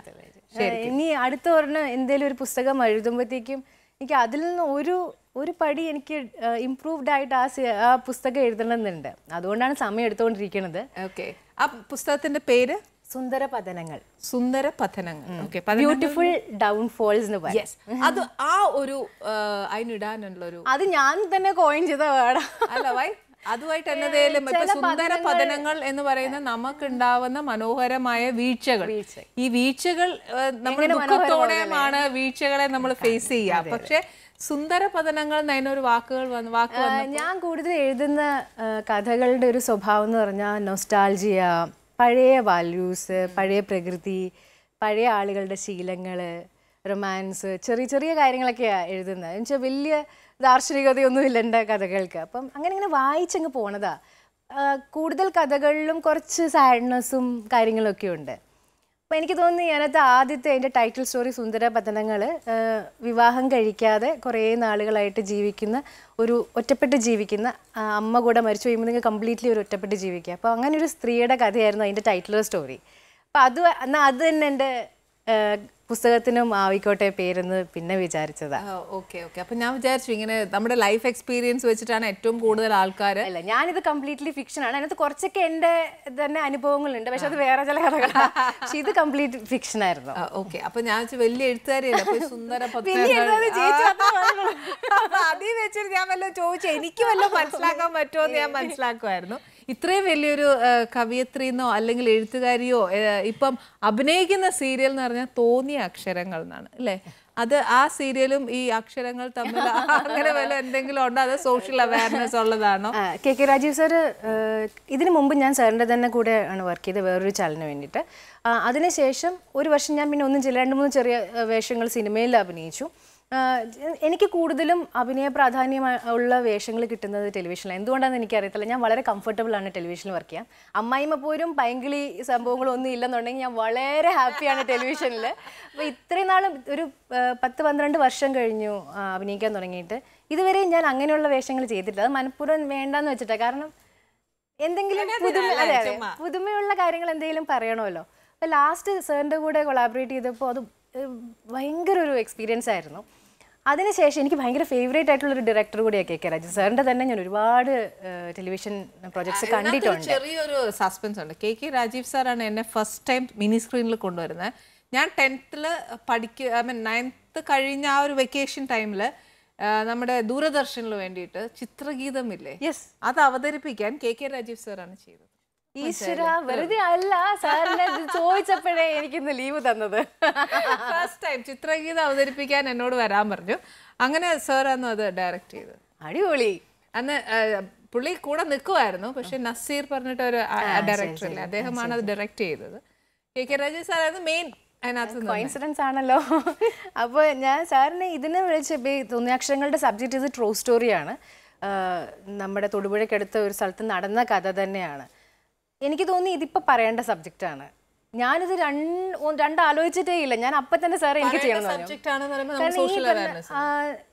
ഇനി അടുത്ത ഒരെണ്ണം എന്തെങ്കിലും ഒരു പുസ്തകം എഴുതുമ്പോഴത്തേക്കും എനിക്ക് അതിൽ നിന്ന് ഒരു ഒരു പടി എനിക്ക് ഇംപ്രൂവ്ഡ് ആയിട്ട് ആ സി- ആ പുസ്തകം എഴുതണമെന്നുണ്ട് അതുകൊണ്ടാണ് സമയം എടുത്തുകൊണ്ടിരിക്കുന്നത് ഓക്കെ ആ പുസ്തകത്തിന്റെ പേര് സുന്ദര പതനങ്ങൾ സുന്ദര പഥനങ്ങൾ ഓക്കെ ബ്യൂട്ടിഫുൾ ഡൗൺഫോൾസ് എന്ന് പറയും യെസ് അത് ആ ഒരു ആ, അതിനിടാനുള്ള ഒരു അത് ഞാൻ തന്നെ കോയിൻ ചെയ്ത വേണം അല്ല വൈ അതുമായിട്ട് എന്നതേലും ഇപ്പൊ സുന്ദര പതനങ്ങൾ എന്ന് പറയുന്ന നമുക്കുണ്ടാവുന്ന മനോഹരമായ വീഴ്ചകൾ ഈ വീഴ്ചകൾ നമ്മൾ ദുഃഖത്തോടെയുമാണ് വീഴ്ചകളെ നമ്മൾ ഫേസ് ചെയ്യുക പക്ഷെ സുന്ദര പതനങ്ങൾ എന്ന് അതിനൊരു വാക്കുകൾ വന്ന് വാക്ക് ആ, ഞാൻ കൂടുതൽ എഴുതുന്ന ആ, കഥകളുടെ ഒരു സ്വഭാവം എന്ന് പറഞ്ഞാൽ നൊസ്റ്റാൾജിയ പഴയ വാല്യൂസ് പഴയ പ്രകൃതി പഴയ ആളുകളുടെ ശീലങ്ങൾ റൊമാൻസ് ചെറിയ ചെറിയ കാര്യങ്ങളൊക്കെയാണ് എഴുതുന്നത് എന്നുവെച്ചാൽ വലിയ ദാർശനികതയൊന്നുമില്ല എൻ്റെ കഥകൾക്ക് അപ്പം അങ്ങനെ ഇങ്ങനെ വായിച്ചങ്ങ് പോണതാ ആ, കൂടുതൽ കഥകളിലും കുറച്ച് സാഡ്നെസ്സും കാര്യങ്ങളൊക്കെ ഉണ്ട് അപ്പോൾ എനിക്ക് തോന്നുന്നു അതിനകത്ത് ആദ്യത്തെ എൻ്റെ ടൈറ്റിൽ സ്റ്റോറി സുന്ദര പതനങ്ങൾ വിവാഹം കഴിക്കാതെ കുറേ നാളുകളായിട്ട് ജീവിക്കുന്ന ഒരു ഒറ്റപ്പെട്ട് ജീവിക്കുന്ന ആ, അമ്മ കൂടെ മരിച്ചു കഴിയുമ്പോൾ കംപ്ലീറ്റ്ലി ഒരു ഒറ്റപ്പെട്ട് ജീവിക്കുക അപ്പോൾ അങ്ങനെ ഒരു സ്ത്രീയുടെ കഥയായിരുന്നു അതിൻ്റെ ടൈറ്റിൽ സ്റ്റോറി അപ്പോൾ അത് എന്നാൽ അത് തന്നെ എൻ്റെ ആ, പുസ്തകത്തിനും ആയിക്കോട്ടെ പേരെന്ന് പിന്നെ വിചാരിച്ചതാ ഓക്കെ ഓക്കെ അപ്പൊ ഞാൻ വിചാരിച്ചു ഇങ്ങനെ നമ്മുടെ ലൈഫ് എക്സ്പീരിയൻസ് വെച്ചിട്ടാണ് ഏറ്റവും കൂടുതൽ ആൾക്കാർ അല്ല ഞാനിത് കംപ്ലീറ്റ്ലി ഫിക്ഷൻ ആണ് അതിനകത്ത് കുറച്ചൊക്കെ എൻ്റെ തന്നെ അനുഭവങ്ങളുണ്ട് പക്ഷെ അത് വേറെ ചില കഥകളാണ് പക്ഷെ ഇത് കംപ്ലീറ്റ് ഫിക്ഷൻ ആയിരുന്നു ഓക്കെ അപ്പൊ ഞാൻ വെച്ചു വലിയ എഴുത്തുകാരിയല്ല അപ്പൊ ഈ സുന്ദര പിന്നെ എഴുതാതെ ചേച്ചി മാത്രമേ അതീ വെച്ചിട്ട് ഞാൻ വല്ല ചോദിച്ചു എനിക്ക് വല്ല മനസ്സിലാക്കാൻ പറ്റുമോ എന്ന് ഞാൻ മനസ്സിലാക്കുമായിരുന്നു ഇത്രയും വലിയൊരു ആ, കവിയത്രിന്നോ അല്ലെങ്കിൽ എഴുത്തുകാരിയോ ഏ, ഇപ്പം അഭിനയിക്കുന്ന സീരിയൽ എന്ന് പറഞ്ഞാൽ തോന്നിയ അക്ഷരങ്ങൾ എന്നാണ് അല്ലേ അത് ആ സീരിയലും ഈ അക്ഷരങ്ങൾ തമ്മിൽ അങ്ങനെ വല്ല എന്തെങ്കിലും ഉണ്ടോ അത് സോഷ്യൽ അവയർനെസ് ഉള്ളതാണോ ആ, കെ കെ രാജീവ് സാർ ഇതിനു മുമ്പ് ഞാൻ സാറിൻ്റെ തന്നെ കൂടെ ആണ് വർക്ക് ചെയ്തത് വേറൊരു ചാനലിന് വേണ്ടിയിട്ട് ആ, അതിനുശേഷം ഒരു വർഷം ഞാൻ പിന്നെ ഒന്നും ചെയ്യില്ല രണ്ട് മൂന്ന് ചെറിയ ആ, വേഷങ്ങൾ സിനിമയിൽ അഭിനയിച്ചു ആഹ് എനിക്ക് കൂടുതലും അഭിനയ പ്രാധാന്യം ഉള്ള വേഷങ്ങൾ കിട്ടുന്നത് ടെലിവിഷനിൽ എന്തുകൊണ്ടാണെന്ന് എനിക്കറിയത്തില്ല ഞാൻ വളരെ കംഫർട്ടബിൾ ആണ് ടെലിവിഷനിൽ വർക്ക് ചെയ്യാൻ അമ്മായിമ്മ പോലും പൈങ്കിളി സംഭവങ്ങളൊന്നും ഇല്ലെന്നുണ്ടെങ്കിൽ ഞാൻ വളരെ ഹാപ്പിയാണ് ടെലിവിഷനിൽ അപ്പോൾ ഇത്രയും നാളും ഒരു ആഹ് പത്ത് പന്ത്രണ്ട് വർഷം കഴിഞ്ഞു ആഹ് അഭിനയിക്കാൻ തുടങ്ങിയിട്ട് ഇതുവരെ ഞാൻ അങ്ങനെയുള്ള വേഷങ്ങൾ ചെയ്തിട്ടില്ല അത് മനഃപൂർവ്വം വേണ്ടാന്ന് വെച്ചിട്ടാണ് കാരണം എന്തെങ്കിലും പുതുമ അതെ അതെ പുതുമയുള്ള കാര്യങ്ങൾ എന്തെങ്കിലും പറയണമല്ലോ അപ്പോൾ ലാസ്റ്റ് സാറിൻ്റെ കൂടെ കൊളാബറേറ്റ് ചെയ്തപ്പോൾ അത് ഏഹ്, ഭയങ്കര ഒരു എക്സ്പീരിയൻസ് ആയിരുന്നു അതിനുശേഷം എനിക്ക് ഭയങ്കര ഫേവറേറ്റ് ആയിട്ടുള്ള ഒരു ഡയറക്ടർ കൂടിയാണ് കെ കെ രാജു സാറിൻ്റെ തന്നെ ഞാൻ ഒരുപാട് ടെലിവിഷൻ പ്രോജക്ട്സ് കണ്ടിട്ടുണ്ട് ചെറിയൊരു സസ്പെൻസ് ഉണ്ട് കെ കെ രാജീവ് സാറാണ് എന്നെ ഫസ്റ്റ് ടൈം മിനി സ്ക്രീനിൽ കൊണ്ടുവരുന്നത് ഞാൻ ടെൻത്തിൽ പഠിക്കുക ഐ മീൻ നയൻത്ത് കഴിഞ്ഞ ആ ഒരു വെക്കേഷൻ ടൈമിൽ നമ്മുടെ ദൂരദർശനിൽ വേണ്ടിയിട്ട് ചിത്രഗീതമില്ലേ യെസ് അത് അവതരിപ്പിക്കാൻ കെ കെ രാജീവ് സാറാണ് ചെയ്തത് ഈശ്വര വെറുതെ അല്ല സാറിനെ ഇത് ചോദിച്ചപ്പോഴേ എനിക്കിന്ന് ലീവ് തന്നത് ഫസ്റ്റ് ടൈം ചിത്രഗീതം അവതരിപ്പിക്കാൻ എന്നോട് വരാൻ പറഞ്ഞു അങ്ങനെ സാറാണ് അത് ഡയറക്റ്റ് ചെയ്തത് അടിപൊളി അന്ന് ആ, പുള്ളി കൂടെ നിൽക്കുമായിരുന്നു പക്ഷെ നസീർ പറഞ്ഞിട്ട് ഒരു ഡയറക്ടർ അല്ലേ അദ്ദേഹമാണ് അത് ഡയറക്റ്റ് ചെയ്തത് കെ കെ രാജീവ് സാറായിരുന്നു മെയിൻ അതിനകത്ത് നിന്ന് കോയിൻസിഡൻസ് ആണല്ലോ അപ്പോൾ ഞാൻ സാറിനെ ഇതിനെ വിളിച്ച് തൊന്നിയാക്ഷരങ്ങളുടെ സബ്ജക്റ്റ് ഇത് ട്രൂ സ്റ്റോറിയാണ് നമ്മുടെ തൊടുപുഴയ്ക്കടുത്ത ഒരു സ്ഥലത്ത് നടന്ന കഥ തന്നെയാണ് എനിക്ക് തോന്നി ഇതിപ്പോൾ പറയേണ്ട സബ്ജക്റ്റാണ് ഞാനിത് രണ്ട് ഒ- രണ്ട് ആലോചിച്ചിട്ടേ ഇല്ല ഞാൻ അപ്പം തന്നെ സാർ എനിക്ക് ചെയ്യണം എന്ന് പറഞ്ഞു സബ്ജക്റ്റ് ആണെന്ന് പറയുമ്പോൾ കാരണം നമുക്ക് ഈ സോഷ്യൽ പറഞ്ഞ, അവയർനെസ് ആ,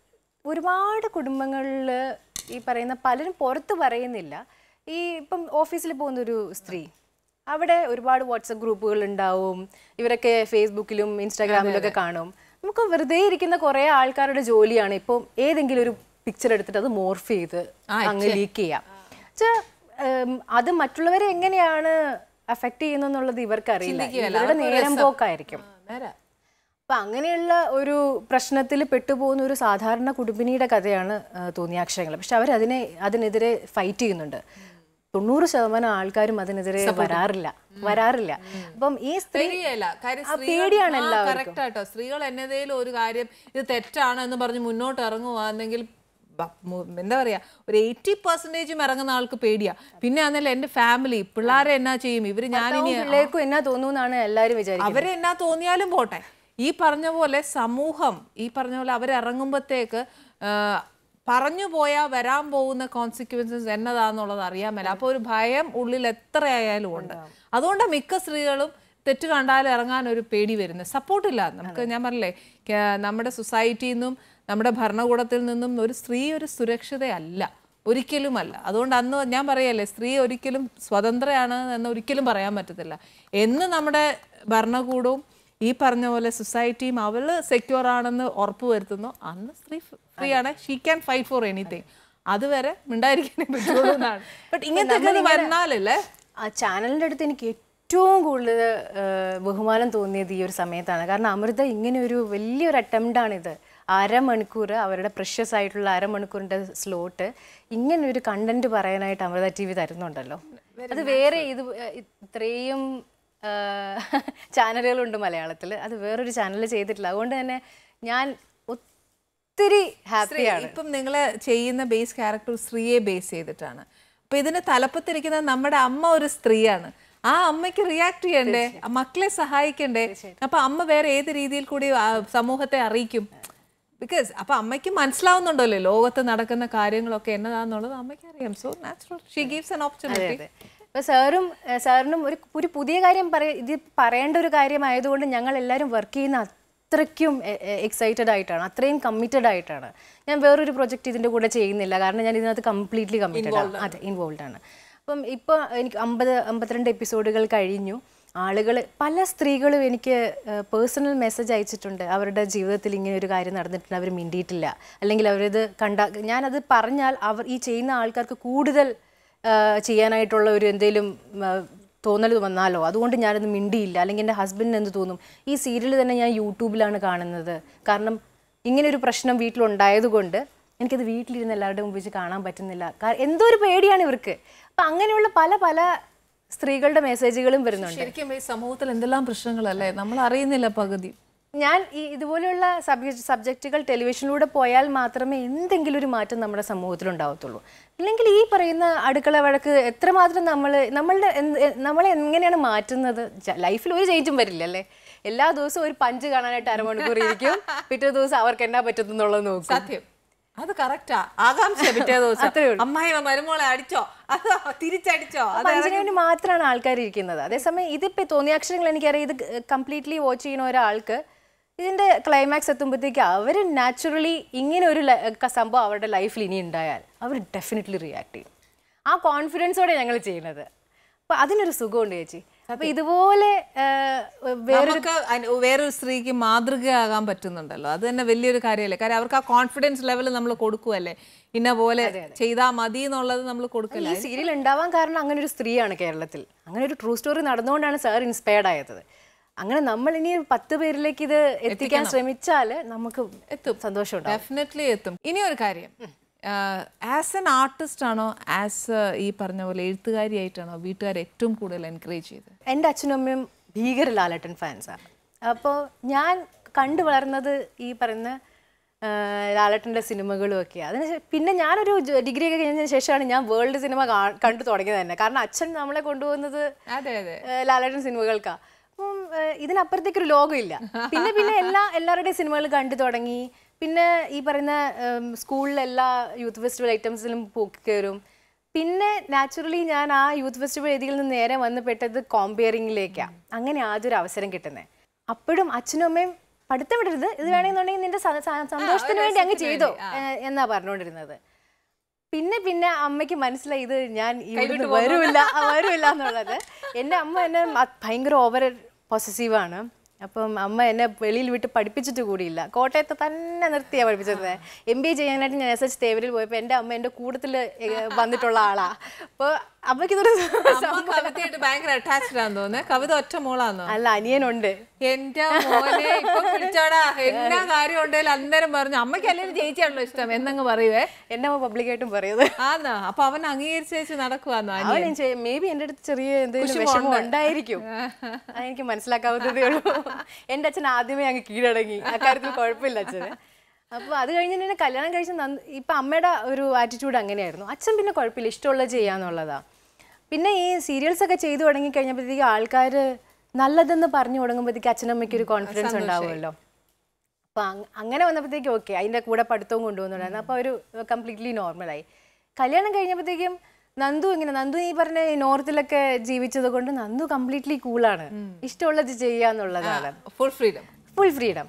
ഒരുപാട് കുടുംബങ്ങളിൽ ഈ പറയുന്ന പലരും പുറത്ത് പറയുന്നില്ല ഈ ഇപ്പം ഓഫീസിൽ പോകുന്ന ഒരു സ്ത്രീ അവിടെ ഒരുപാട് വാട്സപ്പ് ഗ്രൂപ്പുകൾ ഉണ്ടാവും ഇവരൊക്കെ ഫേസ്ബുക്കിലും ഇൻസ്റ്റാഗ്രാമിലും ഒക്കെ കാണും നമുക്ക് വെറുതെ ഇരിക്കുന്ന കുറേ ആൾക്കാരുടെ ജോലിയാണ് ഇപ്പം ഏതെങ്കിലും ഒരു പിക്ചർ എടുത്തിട്ട് അത് മോർഫ് ചെയ്ത് അങ്ങ് ലീക്ക് ചെയ്യാം ച്ചാ, ഉം, അത് മറ്റുള്ളവരെ എങ്ങനെയാണ് അഫക്റ്റ് ചെയ്യുന്നെന്നുള്ളത് ഇവർക്കറിയില്ല ഇവരുടെ നേരം പോക്കായിരിക്കും നേരെ അപ്പൊ അങ്ങനെയുള്ള ഒരു പ്രശ്നത്തിൽ പെട്ടുപോകുന്ന ഒരു സാധാരണ കുടുംബിനിയുടെ കഥയാണ് ആ, തോന്നിയാക്ഷരങ്ങൾ പക്ഷെ അവർ അതിനെ അതിനെതിരെ ഫൈറ്റ് ചെയ്യുന്നുണ്ട് തൊണ്ണൂറ് ശതമാനം ആൾക്കാരും അതിനെതിരെ വരാറില്ല വരാറില്ല അപ്പം ഈ സ്ത്രീ പേടിയല്ല കാര്യം ആ, പേടിയാണ് എല്ലാവർക്കും കറക്റ്റ് ആട്ടോ സ്ത്രീകൾ എന്നതേലും ഒരു കാര്യം ഇത് തെറ്റാണ് എന്ന് പറഞ്ഞ് മുന്നോട്ട് ഇറങ്ങുവാണെങ്കിൽ ബ- മു- എന്താ പറയാ ഒരു എയ്റ്റി പെർസെന്റേജും ഇറങ്ങുന്ന ആൾക്ക് പേടിയാ പിന്നെ ആന്നല്ല എന്റെ ഫാമിലി പിള്ളേരെ എന്നാ ചെയ്യും ഇവര് ഞാനിനി പിള്ളേർക്കും എന്നാ തോന്നുന്നാണ് എല്ലാവരും വിചാരിക്കുന്നത് അവരെ എന്നാ തോന്നിയാലും പോട്ടെ ഈ പറഞ്ഞ പോലെ സമൂഹം ഈ പറഞ്ഞ പോലെ അവരിറങ്ങുമ്പോഴത്തേക്ക് പറഞ്ഞു പോയാൽ വരാൻ പോകുന്ന കോൺസിക്വൻസസ് എന്നതാന്നുള്ളത് അറിയാൻ മേല അപ്പോൾ ഒരു ഭയം ഉള്ളിൽ എത്രയായാലും ഉണ്ട് അതുകൊണ്ടാണ് മിക്ക സ്ത്രീകളും തെറ്റ് കണ്ടാൽ ഇറങ്ങാൻ ഒരു പേടി വരുന്നത് സപ്പോർട്ടില്ല നമുക്ക് ഞാൻ പറഞ്ഞില്ലേ ക- നമ്മുടെ സൊസൈറ്റിയിൽ നിന്നും നമ്മുടെ ഭരണകൂടത്തിൽ നിന്നും ഒരു സ്ത്രീ ഒരു സുരക്ഷിതയല്ല ഒരിക്കലുമല്ല അതുകൊണ്ട് അന്ന് ഞാൻ പറയല്ലേ സ്ത്രീ ഒരിക്കലും സ്വതന്ത്രയാണ് എന്ന് ഒരിക്കലും പറയാൻ പറ്റത്തില്ല എന്ന് നമ്മുടെ ഭരണകൂടവും ഈ പറഞ്ഞ പോലെ സൊസൈറ്റിയും അവള് സെക്യൂർ ആണെന്ന് ഉറപ്പ് വരുത്തുന്നു അന്ന് സ്ത്രീ ഫ്രീ ആണ് she can fight for anything അതുവരെ മിണ്ടായിരിക്കാനേ പറ്റുള്ളൂ എന്നാണ് ബട്ട് ഇങ്ങനത്തെ ഒക്കെ വന്നാലല്ലേ ആ ചാനലിൻ്റെ അടുത്ത് എനിക്ക് ഏറ്റവും കൂടുതൽ ബഹുമാനം തോന്നിയത് ഈ ഒരു സമയത്താണ് കാരണം അമൃത ഇങ്ങനെ ഒരു വലിയൊരു അറ്റംപ്റ്റാണിത് അരമണിക്കൂർ അവരുടെ പ്രഷ്യസ് ആയിട്ടുള്ള അരമണിക്കൂറിൻ്റെ സ്ലോട്ട് ഇങ്ങനെ ഒരു കണ്ടന്റ് പറയാനായിട്ട് അമൃത ടി വി തരുന്നുണ്ടല്ലോ അത് വേറെ ഇത് ഏഹ്, ഇത്രയും ചാനലുകളുണ്ട് മലയാളത്തിൽ അത് വേറൊരു ചാനൽ ചെയ്തിട്ടില്ല അതുകൊണ്ട് തന്നെ ഞാൻ ഒത്തിരി ഹാപ്പിയാണ് ഇപ്പം നിങ്ങൾ ചെയ്യുന്ന ബേസ് ക്യാരക്ടർ സ്ത്രീയെ ബേസ് ചെയ്തിട്ടാണ് അപ്പൊ ഇതിന് തലപ്പത്തിരിക്കുന്നത് നമ്മുടെ അമ്മ ഒരു സ്ത്രീയാണ് ആ അമ്മയ്ക്ക് റിയാക്ട് ചെയ്യണ്ടേ ആ മക്കളെ സഹായിക്കണ്ടേ അപ്പൊ അമ്മ വേറെ ഏത് രീതിയിൽ കൂടി ആ സമൂഹത്തെ അറിയിക്കും ബിക്കോസ് അപ്പൊ അമ്മയ്ക്ക് മനസ്സിലാവുന്നുണ്ടല്ലോ ലോകത്ത് നടക്കുന്ന കാര്യങ്ങളൊക്കെ എന്നതാന്നുള്ളത് അമ്മയ്ക്ക് അറിയാം so natural she gives an opportunity ഇപ്പൊ സാറും ഏഹ് സാറിനും ഒരു ഒരു പുതിയ കാര്യം പറയ ഇത് പറയേണ്ട ഒരു കാര്യമായതുകൊണ്ട് ഞങ്ങൾ എല്ലാവരും വർക്ക് ചെയ്യുന്ന അത്രയ്ക്കും എക്സൈറ്റഡ് ആയിട്ടാണ് അത്രയും കമ്മിറ്റഡ് ആയിട്ടാണ് ഞാൻ വേറൊരു പ്രൊജക്റ്റ് ഇതിന്റെ കൂടെ ചെയ്യുന്നില്ല കാരണം ഞാൻ ഇതിനകത്ത് കംപ്ലീറ്റ്ലി കമ്മിറ്റഡ് ആണ് അതെ ഇൻവോൾവ് ആണ് അപ്പം ഇപ്പോൾ എനിക്ക് അമ്പത് അമ്പത്തിരണ്ട് എപ്പിസോഡുകൾ കഴിഞ്ഞു ആളുകൾ പല സ്ത്രീകളും എനിക്ക് പേഴ്സണൽ മെസ്സേജ് അയച്ചിട്ടുണ്ട് അവരുടെ ജീവിതത്തിൽ ഇങ്ങനെ ഒരു കാര്യം നടന്നിട്ടുണ്ട് അവർ മിണ്ടിയിട്ടില്ല അല്ലെങ്കിൽ അവരിത് കണ്ട ഞാനത് പറഞ്ഞാൽ അവർ ഈ ചെയ്യുന്ന ആൾക്കാർക്ക് കൂടുതൽ ആ, ചെയ്യാനായിട്ടുള്ള ഒരു എന്തെങ്കിലും തോന്നൽ വന്നാലോ അതുകൊണ്ട് ഞാനത് മിണ്ടിയില്ല അല്ലെങ്കിൽ എൻ്റെ ഹസ്ബൻഡിന് എന്ത് തോന്നും ഈ സീരിയൽ തന്നെ ഞാൻ യൂട്യൂബിലാണ് കാണുന്നത് കാരണം ഇങ്ങനെ ഒരു പ്രശ്നം വീട്ടിലുണ്ടായതുകൊണ്ട് എനിക്കത് വീട്ടിലിരുന്ന് എല്ലാവരുടെ മുമ്പ് വെച്ച് കാണാൻ പറ്റുന്നില്ല കാ- എന്തോ ഒരു പേടിയാണ് ഇവർക്ക് അപ്പം അങ്ങനെയുള്ള പല പല സ്ത്രീകളുടെ മെസ്സേജുകളും വരുന്നുണ്ട് ശരിക്കും ഈ സമൂഹത്തിൽ എന്തെല്ലാം പ്രശ്നങ്ങളല്ലേ നമ്മൾ അറിയുന്നില്ല പകുതി ഞാൻ ഈ ഇതുപോലെയുള്ള സബ്ജക്ട് സബ്ജക്റ്റുകൾ ടെലിവിഷനിലൂടെ പോയാൽ മാത്രമേ എന്തെങ്കിലും ഒരു മാറ്റം നമ്മുടെ സമൂഹത്തിൽ ഉണ്ടാവത്തുള്ളൂ അല്ലെങ്കിൽ ഈ പറയുന്ന അടുക്കള വഴക്ക് എത്രമാത്രം നമ്മൾ നമ്മളുടെ എന്ത്- എ- നമ്മളെ എങ്ങനെയാണ് മാറ്റുന്നത് ലൈഫിൽ ഒരു ചേഞ്ചും വരില്ല അല്ലേ എല്ലാ ദിവസവും ഒരു പഞ്ച് കാണാനായിട്ട് അരമണിക്കൂർ ഇരിക്കും പിറ്റേ ദിവസം അവർക്ക് എന്നാ പറ്റുന്നുള്ളത് നോക്കും സത്യം അത് കറക്റ്റാ ആകാംക്ഷ പിറ്റേ ദിവസം അത്രേ ഉള്ളൂ. അമ്മായി മരുമോളെ അടിച്ചോ അതോ തിരിച്ചടിച്ചോ അത് പഞ്ചിന് വേണ്ടി മാത്രമാണ് ആൾക്കാർ ഇരിക്കുന്നത് അതേസമയം ഇതിപ്പോ തോന്നിയാക്ഷരങ്ങൾ എനിക്കറിയാം ഇത് കംപ്ലീറ്റ്ലി വാച്ച് ചെയ്യുന്ന ഒരാൾക്ക് ഇതിന്റെ ക്ലൈമാക്സ് എത്തുമ്പോഴത്തേക്ക് അവർ നാച്ചുറലി ഇങ്ങനെ ഒരു ല- ക- സംഭവം അവരുടെ ലൈഫിൽ ഇനി ഉണ്ടായാൽ അവർ ഡെഫിനറ്റ്ലി റിയാക്ട് ചെയ്യും ആ കോൺഫിഡൻസോടെ ഞങ്ങൾ ചെയ്യുന്നത് അപ്പൊ അതിനൊരു സുഖമുണ്ട് ചേച്ചി അപ്പൊ ഇതുപോലെ ആ, വേറെ നമുക്ക് അന് വേറൊരു സ്ത്രീക്ക് മാതൃകയാകാൻ പറ്റുന്നുണ്ടല്ലോ അത് തന്നെ വലിയൊരു കാര്യമല്ലേ കാര്യം അവർക്ക് ആ കോൺഫിഡൻസ് ലെവൽ നമ്മൾ കൊടുക്കുമല്ലേ ഇന്ന പോലെ ചെയ്താൽ മതി എന്നുള്ളത് നമ്മൾ കൊടുക്കല്ല ഈ സീരിയൽ ഉണ്ടാവാൻ കാരണം അങ്ങനെ ഒരു സ്ത്രീയാണ് കേരളത്തിൽ അങ്ങനെ ഒരു ട്രൂ സ്റ്റോറി നടന്നുകൊണ്ടാണ് സാർ ഇൻസ്പയർഡ് ആയത് അങ്ങനെ നമ്മൾ ഇനി പത്ത് പേരിലേക്ക് ഇത് എത്തിക്കാൻ ശ്രമിച്ചാൽ നമുക്ക് എത്തും സന്തോഷം ഉണ്ടാവും ഡെഫിനറ്റ്ലി എത്തും ഇനി ഒരു കാര്യം ആസ് എൻ ആർട്ടിസ്റ്റ് ആണോ ആസ് ഈ പറഞ്ഞ പോലെ എഴുത്തുകാരിയായിട്ടാണോ വീട്ടുകാർ ഏറ്റവും കൂടുതൽ എൻകറേജ് ചെയ്തത് എൻ്റെ അച്ഛനും അമ്മയും ഭീകര ലാലട്ടൻ ഫാൻസാണ് അപ്പോൾ ഞാൻ കണ്ടു വളർന്നത് ഈ പറയുന്ന ആ, ലാലേട്ടൻ്റെ സിനിമകളും ഒക്കെ അതിന് ശേ- പിന്നെ ഞാനൊരു ഡിഗ്രി ഒക്കെ കഴിഞ്ഞതിന് ശേഷമാണ് ഞാൻ വേൾഡ് സിനിമ കാ- കണ്ടു തുടങ്ങിയത് തന്നെ കാരണം അച്ഛൻ നമ്മളെ കൊണ്ടുപോകുന്നത് അതെ അതെ ഏഹ് ലാലേട്ടൻ സിനിമകൾക്കാ അപ്പം ഏഹ് ഇതിനപ്പുറത്തേക്കൊരു ലോകമില്ല പിന്നെ പിന്നെ എല്ലാ എല്ലാവരുടെയും സിനിമകൾ കണ്ടു തുടങ്ങി പിന്നെ ഈ പറയുന്ന ഏം, സ്കൂളിലെ എല്ലാ യൂത്ത് ഫെസ്റ്റിവൽ ഐറ്റംസിലും പോക്കി കയറും പിന്നെ നാച്ചുറലി ഞാൻ ആ യൂത്ത് ഫെസ്റ്റിവൽ വേദിയിൽ നിന്ന് നേരെ വന്ന് പെട്ടത് കോമ്പയറിങ്ങിലേക്കാണ് അങ്ങനെ ആദ്യം ഒരു അവസരം കിട്ടുന്നത് അപ്പോഴും അച്ഛനും അമ്മയും പഠിത്തം വിടരുത് ഇത് വേണമെന്നുണ്ടെങ്കിൽ നിന്റെ സ- സ- സന്തോഷത്തിന് വേണ്ടി അങ്ങ് ചെയ്തോ ഏഹ് എന്നാ പറഞ്ഞുകൊണ്ടിരുന്നത് പിന്നെ പിന്നെ അമ്മയ്ക്ക് മനസ്സിലായി ഇത് ഞാൻ ഇവിടുന്ന് വരൂല്ല ആ, വരൂല്ല എന്നുള്ളത് എൻ്റെ അമ്മ എന്നെ മ- ഭയങ്കര ഓവർ പൊസസീവാണ് അപ്പം അമ്മ എന്നെ വെളിയിൽ വിട്ട് പഠിപ്പിച്ചിട്ട് കൂടിയില്ല കോട്ടയത്ത് തന്നെ നിർത്തിയാണ് പഠിപ്പിച്ചത് എം ബി എ ചെയ്യാനായിട്ട് ഞാൻ എസ് എച്ച് തേവരിൽ പോയപ്പോൾ എൻ്റെ അമ്മ എൻ്റെ കൂട്ടത്തിൽ വന്നിട്ടുള്ള ആളാ അപ്പോൾ അമ്മയ്ക്കിതൊരു അമ്മ കവിതയായിട്ട് ഭയങ്കര അറ്റാച്ച്ഡ് ആണെന്ന് തോന്നുന്നത് കവിത ഒറ്റ മോളാന്നോ അല്ല അനിയനുണ്ട് എന്റെ മോനെ ഇപ്പൊ വിളിച്ചാടാ എന്നാ കാര്യം ഉണ്ടെങ്കിൽ അന്നേരം പറഞ്ഞു അമ്മയ്ക്ക് അല്ലെങ്കിൽ ചേച്ചിയാണല്ലോ ഇഷ്ടം എന്നങ്ങ് പറയുവേ എൻ്റെ അമ്മ പബ്ലിക്കായിട്ടും പറയുന്നത് ആന്നാ അപ്പൊ അവൻ അംഗീകരിച്ചേച്ച് നടക്കുവാന്നോ അവൻ മേ ബി എൻ്റെ അടുത്ത് ചെറിയ എന്തെങ്കിലും വിഷമം ഉണ്ടായിരിക്കും അതെനിക്ക് മനസ്സിലാക്കാവുന്നതേ ഉള്ളൂ എൻ്റെ അച്ഛൻ ആദ്യമേ അങ്ങ് കീഴടങ്ങി അക്കാര്യത്തിൽ കുഴപ്പമില്ല അച്ഛന് അപ്പോൾ അത് കഴിഞ്ഞ് എന്നെ കല്യാണം കഴിച്ച നന്ന- ഇപ്പൊ അമ്മയുടെ ഒരു ആറ്റിറ്റ്യൂഡ് അങ്ങനെയായിരുന്നു അച്ഛൻ പിന്നെ കുഴപ്പമില്ല ഇഷ്ടമുള്ളത് ചെയ്യാന്നുള്ളതാ പിന്നെ ഈ സീരിയൽസ് ഒക്കെ ചെയ്തു തുടങ്ങി കഴിഞ്ഞപ്പോഴത്തേക്ക് ആൾക്കാർ നല്ലതെന്ന് പറഞ്ഞു തുടങ്ങുമ്പോഴത്തേക്ക് അച്ഛനമ്മയ്ക്ക് ഒരു കോൺഫിഡൻസ് ഉണ്ടാവുമല്ലോ അപ്പൊ അങ്- അങ്ങനെ വന്നപ്പോഴത്തേക്കും ഓക്കെ അതിന്റെ കൂടെ പഠിത്തവും കൊണ്ടുവന്നിട്ടുണ്ടായിരുന്നു അപ്പൊ ഒരു കംപ്ലീറ്റ്ലി നോർമലായി കല്യാണം കഴിഞ്ഞപ്പോഴത്തേക്കും നന്ദു ഇങ്ങനെ നന്ദു ഈ പറഞ്ഞ ഈ നോർത്തിലൊക്കെ ജീവിച്ചത് കൊണ്ട് നന്ദു കംപ്ലീറ്റ്ലി കൂളാണ് ഇഷ്ടമുള്ളത് ചെയ്യാന്നുള്ളതാണ് ഫുൾ ഫ്രീഡം ഫുൾ ഫ്രീഡം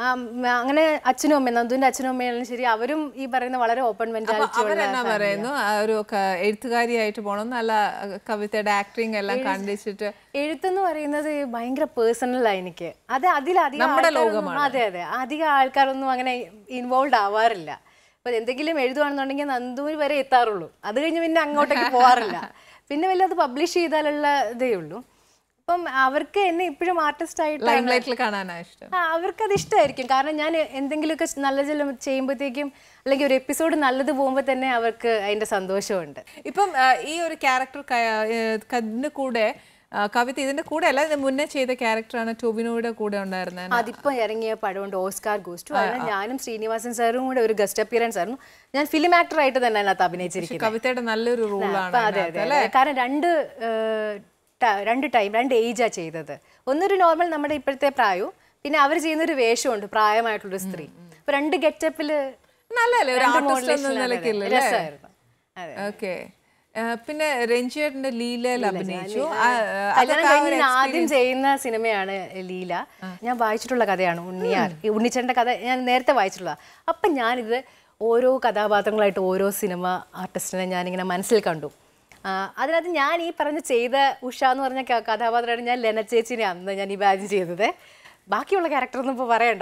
അങ്ങനെ അച്ഛനും അമ്മയും നന്ദുവിന്റെ അച്ഛനും അമ്മയാലും ശരി അവരും ഈ പറയുന്ന വളരെ ഓപ്പൺ മെന്റാലിറ്റി അവരെന്നാ പറയുന്നു ആ ഒരു ക- എഴുത്തുകാരിയായിട്ട് പോണം നല്ല കവിതയുടെ ആക്ടിങ് എല്ലാം കണ്ടിച്ചിട്ട് എഴുത്തെന്ന് പറയുന്നത് ഭയങ്കര പേഴ്സണലാ എനിക്ക് അത് അതിലധികം നമ്മുടെ ആൾക്കാരൊന്നും- അതെ അതെ അധികം ആൾക്കാരൊന്നും അങ്ങനെ ഇൻവോൾവ് ആവാറില്ല ഇപ്പൊ എന്തെങ്കിലും എഴുതുവാണെന്നുണ്ടെങ്കിൽ നന്ദൂര് വരെ എത്താറുള്ളൂ അത് കഴിഞ്ഞ് പിന്നെ അങ്ങോട്ടേക്ക് പോവാറില്ല പിന്നെ വല്ല അത് പബ്ലിഷ് ചെയ്താലുള്ള ഇതേ ഉള്ളൂ അപ്പം അവർക്ക് എന്നെ ഇപ്പോഴും ആർട്ടിസ്റ്റ് ആയിട്ട് ലൈം ലൈറ്റിൽ കാണാനാ ഇഷ്ടം ആ അവർക്കത് ഇഷ്ടമായിരിക്കും കാരണം ഞാൻ എന്തെങ്കിലുമൊക്കെ നല്ല ചില ചെയ്യുമ്പോഴത്തേക്കും അല്ലെങ്കിൽ ഒരു എപ്പിസോഡ് നല്ലത് പോകുമ്പോൾ തന്നെ അവർക്ക് അതിന്റെ സന്തോഷമുണ്ട് ഇപ്പം ആ, ഈ ഒരു ക്യാരക്ടർ ഇതിന്റെ കൂടെ ആ, കവിത ഇതിന്റെ കൂടെ അല്ല ഇത് മുന്നേ ചെയ്ത ക്യാരക്ടറാണ് ടൊവിനോയുടെ കൂടെ ഉണ്ടായിരുന്നത് അതിപ്പോ ഇറങ്ങിയ പടമുണ്ട് ഓസ്കാർ ഗോസ്റ്റു അതിൽ ഞാനും ശ്രീനിവാസൻ സാറും കൂടെ ഒരു ഗസ്റ്റ് അപ്പിയറൻസ് ആയിരുന്നു ഞാൻ ഫിലിം ആക്ടർ ആയിട്ട് തന്നെ അതിനകത്ത് അഭിനയിച്ചിരിക്കുന്നത് കവിതയുടെ നല്ലൊരു റോളാണ് അപ്പൊ അതെ അതെ അതെ. കാരണം രണ്ട് ഏഹ്, ട- രണ്ട് ടൈം രണ്ട് ഏജാ ചെയ്തത് ഒന്നൊരു നോർമൽ നമ്മുടെ ഇപ്പോഴത്തെ പ്രായവും പിന്നെ അവർ ചെയ്യുന്ന ഒരു വേഷമുണ്ട് പ്രായമായിട്ടുള്ളൊരു സ്ത്രീ അപ്പൊ രണ്ട് ഗെറ്റപ്പില് നല്ലല്ലേ ഒരു ആർട്ടിസ്റ്റ് എന്ന നിലയ്ക്കില്ലല്ലേ രസമായിരുന്നു അതെ ഓക്കെ പിന്നെ രഞ്ജിയേട്ടന്റെ ലീലയിൽ അഭിനയിച്ചു ആ, ആ, കല്യാണം അതൊക്കെ ആ കഴിഞ്ഞ് ഒരു ഞാൻ ആദ്യം ചെയ്യുന്ന സിനിമയാണ് ലീല ഞാൻ വായിച്ചിട്ടുള്ള കഥയാണ് ഉണ്ണിയാർ ഈ ഉണ്ണിച്ചേട്ടൻ്റെ കഥ ഞാൻ നേരത്തെ വായിച്ചിട്ടുള്ള അപ്പം ഞാനിത് ഓരോ കഥാപാത്രങ്ങളായിട്ട് ഓരോ സിനിമ ആർട്ടിസ്റ്റിനെ ഞാനിങ്ങനെ മനസ്സിൽ കണ്ടു ആ, അതിനകത്ത് ഞാൻ ഈ പറഞ്ഞ ചെയ്ത ഉഷ എന്ന് പറഞ്ഞ ക- കഥാപാത്രമാണ് ഞാൻ ലെന ചേച്ചിനെ അന്ന് ഞാൻ ഇമാജിൻ ചെയ്തത് ബാക്കിയുള്ള ക്യാരക്ടർ ഒന്നും ഇപ്പോൾ പറയണ്ട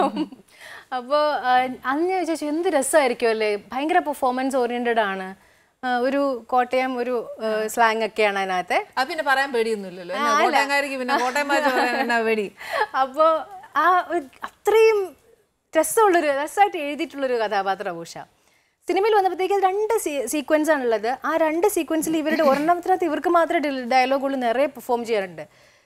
അപ്പോൾ അന്ന് ഞാൻ വിചാരിച്ചു എന്ത് രസമായിരിക്കും അല്ലേ ഭയങ്കര പെർഫോമൻസ് ഓറിയൻറ്റഡ് ആണ് ആ, ഒരു കോട്ടയം ഒരു സ്ലാങ് ഒക്കെയാണ് അതിനകത്ത് അത് പിന്നെ പറയാൻ പേടിയൊന്നുമില്ലല്ലോ എന്നാ, കോട്ടയംകാരിക്ക് പിന്നെ കോട്ടയം ഭാഷ പറയാൻ എന്നാ പേടി അപ്പോൾ ആ ഒരു അത്രയും രസമുള്ളൊരു രസമായിട്ട് എഴുതിയിട്ടുള്ളൊരു കഥാപാത്രം ഉഷ സിനിമയിൽ വന്നപ്പോഴത്തേക്ക് രണ്ട് സീക്വൻസ് ആണുള്ളത് ആ രണ്ട് സീക്വൻസിൽ ഇവരുടെ ഒരെണ്ണത്തിനകത്ത് ഇവർക്ക് മാത്രമേ ഡയലോഗുകൾ നിറയെ പെർഫോം ചെയ്യാറുണ്ട്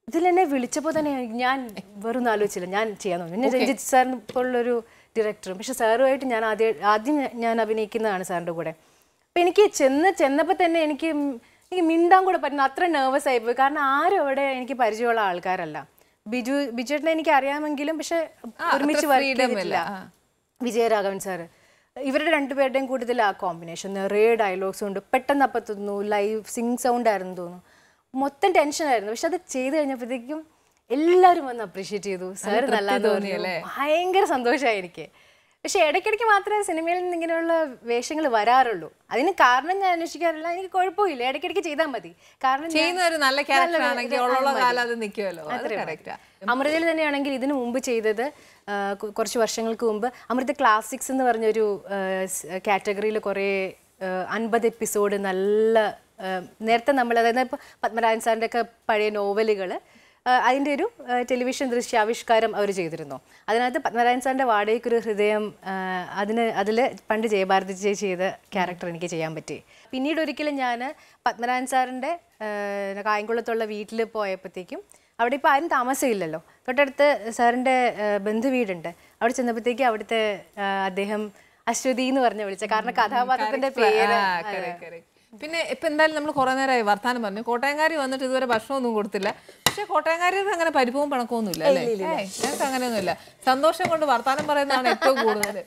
ഇതിൽ എന്നെ വിളിച്ചപ്പോൾ തന്നെ ഞാൻ വെറും ആലോചിച്ചില്ല ഞാൻ ചെയ്യാൻ തോന്നി പിന്നെ രഞ്ജിത്ത് സാറിന് പോലുള്ളൊരു ഡയറക്ടറും പക്ഷെ സാറുമായിട്ട് ഞാൻ ആദ്യം ആദ്യം ഞാൻ അഭിനയിക്കുന്നതാണ് സാറിൻ്റെ കൂടെ അപ്പം എനിക്ക് ചെന്ന് ചെന്നപ്പോൾ തന്നെ എനിക്ക് ഉം എനിക്ക് മിണ്ടാൻ കൂടെ പറ്റുന്ന അത്ര നെർവസ് ആയിപ്പോയി കാരണം ആരും അവിടെ എനിക്ക് പരിചയമുള്ള ആൾക്കാരല്ല ബിജു ബിജുവേട്ടനെ എനിക്ക് അറിയാമെങ്കിലും പക്ഷെ ഒരുമിച്ച് വർക്ക് ചെയ്തിട്ടില്ല വിജയരാഘവൻ സാറ് ഇവരുടെ രണ്ടുപേരുടെയും കൂടുതൽ ആ കോമ്പിനേഷൻ നിറയെ ഡയലോഗ്സ് ഉണ്ട് പെട്ടെന്ന് അപ്പത്തുന്നു ലൈവ് സിങ് സൗണ്ട് ആയിരുന്നു തോന്നുന്നു മൊത്തം ടെൻഷനായിരുന്നു പക്ഷെ അത് ചെയ്ത് കഴിഞ്ഞപ്പോഴത്തേക്കും എല്ലാവരും വന്ന് അപ്രീഷിയേറ്റ് ചെയ്തു സാർ നല്ല ഭയങ്കര സന്തോഷമായി എനിക്ക് പക്ഷെ ഇടയ്ക്കിടയ്ക്ക് മാത്രമേ സിനിമയിൽ നിന്ന് ഇങ്ങനെയുള്ള വേഷങ്ങൾ വരാറുള്ളൂ അതിന് കാരണം ഞാൻ അന്വേഷിക്കാറില്ല എനിക്ക് കുഴപ്പമില്ല ഇടയ്ക്കിടയ്ക്ക് ചെയ്താൽ മതി കാരണം ഞാൻ- ചെയ്യുന്ന ഒരു നല്ല ക്യാരക്ടർ നല്ല ആണെങ്കിൽ ഇത് ഉള്ള മതി. കാലം അത് നിൽക്കുമല്ലോ അത് കറക്റ്റാ അമൃതയിൽ തന്നെയാണെങ്കിൽ ഇതിനു മുമ്പ് ചെയ്തത് ആ, കു- കുറച്ച് വർഷങ്ങൾക്ക് മുമ്പ് അമൃത ക്ലാസിക്സ് എന്ന് പറഞ്ഞൊരു കാറ്റഗറിയിൽ കുറേ അൻപത് എപ്പിസോഡ് നല്ല ആ, നേരത്തെ നമ്മൾ അതായത് ഇപ്പോൾ പത്മരാജൻ സാറിൻ്റെ ഒക്കെ പഴയ നോവലുകൾ അതിൻ്റെ ഒരു ടെലിവിഷൻ ദൃശ്യാവിഷ്കാരം അവർ ചെയ്തിരുന്നു അതിനകത്ത് പത്മരാജൻ സാറിൻ്റെ വാടകയ്ക്കൊരു ഹൃദയം ആ, അതിന് അതിൽ പണ്ട് ജയഭാരതി ചേച്ചി ചെയ്ത ക്യാരക്ടർ എനിക്ക് ചെയ്യാൻ പറ്റി പിന്നീട് ഒരിക്കലും ഞാൻ പത്മരാജൻ സാറിൻ്റെ ആ, കായംകുളത്തുള്ള വീട്ടിൽ പോയപ്പോഴത്തേക്കും അവിടെ ഇപ്പോൾ ആരും താമസമില്ലല്ലോ തൊട്ടടുത്ത് സാറിൻ്റെ ബന്ധു വീടുണ്ട് അവിടെ ചെന്നപ്പോഴത്തേക്ക് അവിടുത്തെ ആ, അദ്ദേഹം അശ്വതി എന്ന് പറഞ്ഞ് വിളിച്ച കാരണം കഥാപാത്രത്തിന്റെ പേര് ആ, correct, correct. പിന്നെ ഇപ്പൊ എന്തായാലും നമ്മൾ കുറെ നേരമായി വർത്താനം പറഞ്ഞു കോട്ടയംകാരി വന്നിട്ട് ഇതുവരെ ഭക്ഷണമൊന്നും കൊടുത്തില്ല പക്ഷെ കോട്ടയംകാരിക്ക് അങ്ങനെ പരിഭവവും പണക്കമൊന്നും ഇല്ല അല്ലേ ഏയ്, ഞങ്ങൾക്ക് അങ്ങനെയൊന്നുമില്ല സന്തോഷം കൊണ്ട് വർത്താനം പറയുന്നതാണ് ഏറ്റവും കൂടുതൽ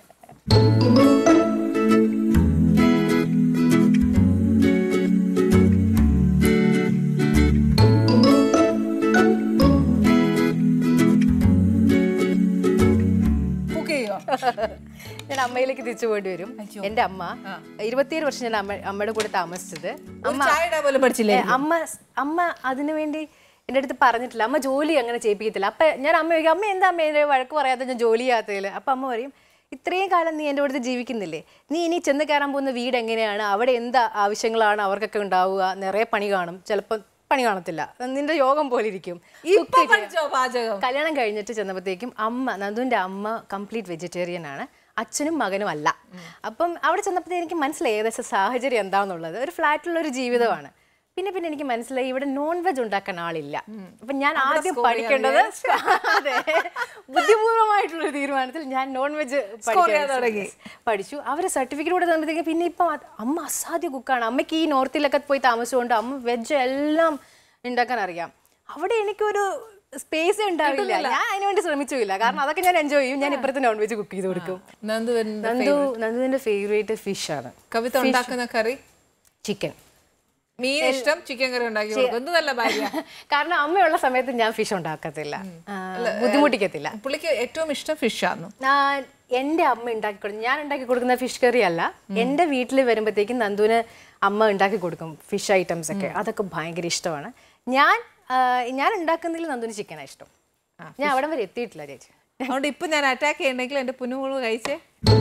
കുക്ക് ചെയ്യോ ഞാൻ അമ്മയിലേക്ക് തിരിച്ചു പോയിട്ട് വരും എൻ്റെ അമ്മ ഇരുപത്തിയേഴ് വർഷം ഞാൻ അമ്മ അമ്മയുടെ കൂടെ താമസിച്ചത് ഒരു ചായ ഇടാൻ പോലും പഠിച്ചില്ലേ ഏ, അമ്മ അമ്മ അതിനു വേണ്ടി എൻ്റെ അടുത്ത് പറഞ്ഞിട്ടില്ല അമ്മ ജോലി അങ്ങനെ ചെയ്യിപ്പിക്കത്തില്ല അപ്പം ഞാൻ അമ്മ ചോദിക്കും അമ്മ എന്താ അമ്മ എൻ്റെ വഴക്ക് പറയാത്ത ഞാൻ ജോലി ചെയ്യാത്തതിൽ അപ്പം അമ്മ പറയും ഇത്രയും കാലം നീ എൻ്റെ അടുത്ത് ജീവിക്കുന്നില്ലേ നീ ഇനി ചെന്ന് കയറാൻ പോകുന്ന വീട് എങ്ങനെയാണ് അവിടെ എന്ത് ആവശ്യങ്ങളാണ് അവർക്കൊക്കെ ഉണ്ടാവുക നിറയെ പണി കാണും ചിലപ്പോൾ പണി കാണത്തില്ല നിന്റെ യോഗം പോലെ ഇരിക്കും ഇപ്പൊ പഠിച്ചോ പാചകം കല്യാണം കഴിഞ്ഞിട്ട് ചെന്നപ്പോഴത്തേക്കും അമ്മ നന്ദുവിൻ്റെ അമ്മ കംപ്ലീറ്റ് വെജിറ്റേറിയൻ ആണ് അച്ഛനും മകനും അല്ല അപ്പം അവിടെ ചെന്നപ്പോഴത്തേക്ക് എനിക്ക് മനസ്സിലായി ഏകദേശം സാഹചര്യം എന്താണെന്നുള്ളത് ഒരു ഫ്ലാറ്റിലുള്ള ഒരു ജീവിതമാണ് പിന്നെ പിന്നെ എനിക്ക് മനസ്സിലായി ഇവിടെ നോൺ വെജ് ഉണ്ടാക്കാൻ ആളില്ല അപ്പം ഞാൻ ആദ്യം പഠിക്കേണ്ടത് അതെ ബുദ്ധിപൂർവമായിട്ടുള്ള ഒരു തീരുമാനത്തിൽ ഞാൻ നോൺ വെജ് ചെയ്യാൻ തുടങ്ങി. പഠിച്ചു അവരെ സർട്ടിഫിക്കറ്റ് കൂടെ തന്നപ്പോഴത്തേക്ക് പിന്നെ ഇപ്പം അത് അമ്മ അസാധ്യ കുക്കാണ് അമ്മയ്ക്ക് ഈ നോർത്തിലൊക്കെ പോയി താമസിച്ചുകൊണ്ട് അമ്മ വെജ് എല്ലാം ഉണ്ടാക്കാൻ അറിയാം അവിടെ എനിക്കൊരു സ്പേസ് ഉണ്ടാവില്ല ഞാൻ അതിന് വേണ്ടി ശ്രമിച്ചില്ല കാരണം അതൊക്കെ ഞാൻ എൻജോയ് ചെയ്യും ഞാൻ ഇപ്പുറത്ത് നോൺ വെജ് കുക്ക് ചെയ്ത് കൊടുക്കും നന്ദു വരുന്ന നന്ദു നന്ദുവിന്റെ ഫേവറേറ്റ് ഫിഷ് ആണ് കവിത ഉണ്ടാക്കുന്ന കറി ചിക്കൻ മീൻ ഇഷ്ടം ചിക്കൻ കറി ഉണ്ടാക്കി കൊടുക്കും എന്ത് നല്ല ഭാര്യ കാരണം അമ്മയുള്ള സമയത്ത് ഞാൻ ഫിഷ് ഉണ്ടാക്കത്തില്ല ആ, ബുദ്ധിമുട്ടിക്കത്തില്ല പുള്ളിക്ക് ഏറ്റവും ഇഷ്ടം ഫിഷാണ് ആ, എൻ്റെ അമ്മ ഉണ്ടാക്കി കൊടുക്കും ഞാൻ ഉണ്ടാക്കി കൊടുക്കുന്ന ഫിഷ് കറി അല്ല എൻ്റെ വീട്ടിൽ വരുമ്പോഴത്തേക്കും നന്ദുവിന് അമ്മ ഉണ്ടാക്കി കൊടുക്കും ഫിഷ് ഐറ്റംസ് ഒക്കെ അതൊക്കെ ഭയങ്കര ഇഷ്ടമാണ് ഞാൻ ആ, ഞാൻ ഉണ്ടാക്കുന്നതിൽ നന്ദുവിന് ചിക്കനാണ് ഇഷ്ടം ഞാൻ അവിടെ വരെ എത്തിയിട്ടില്ല ചേച്ചി അതുകൊണ്ട് ഇപ്പൊ ഞാൻ അറ്റാക്ക് ചെയ്യണമെങ്കിൽ എന്റെ പുന്നുമുളക് കഴിച്ചേ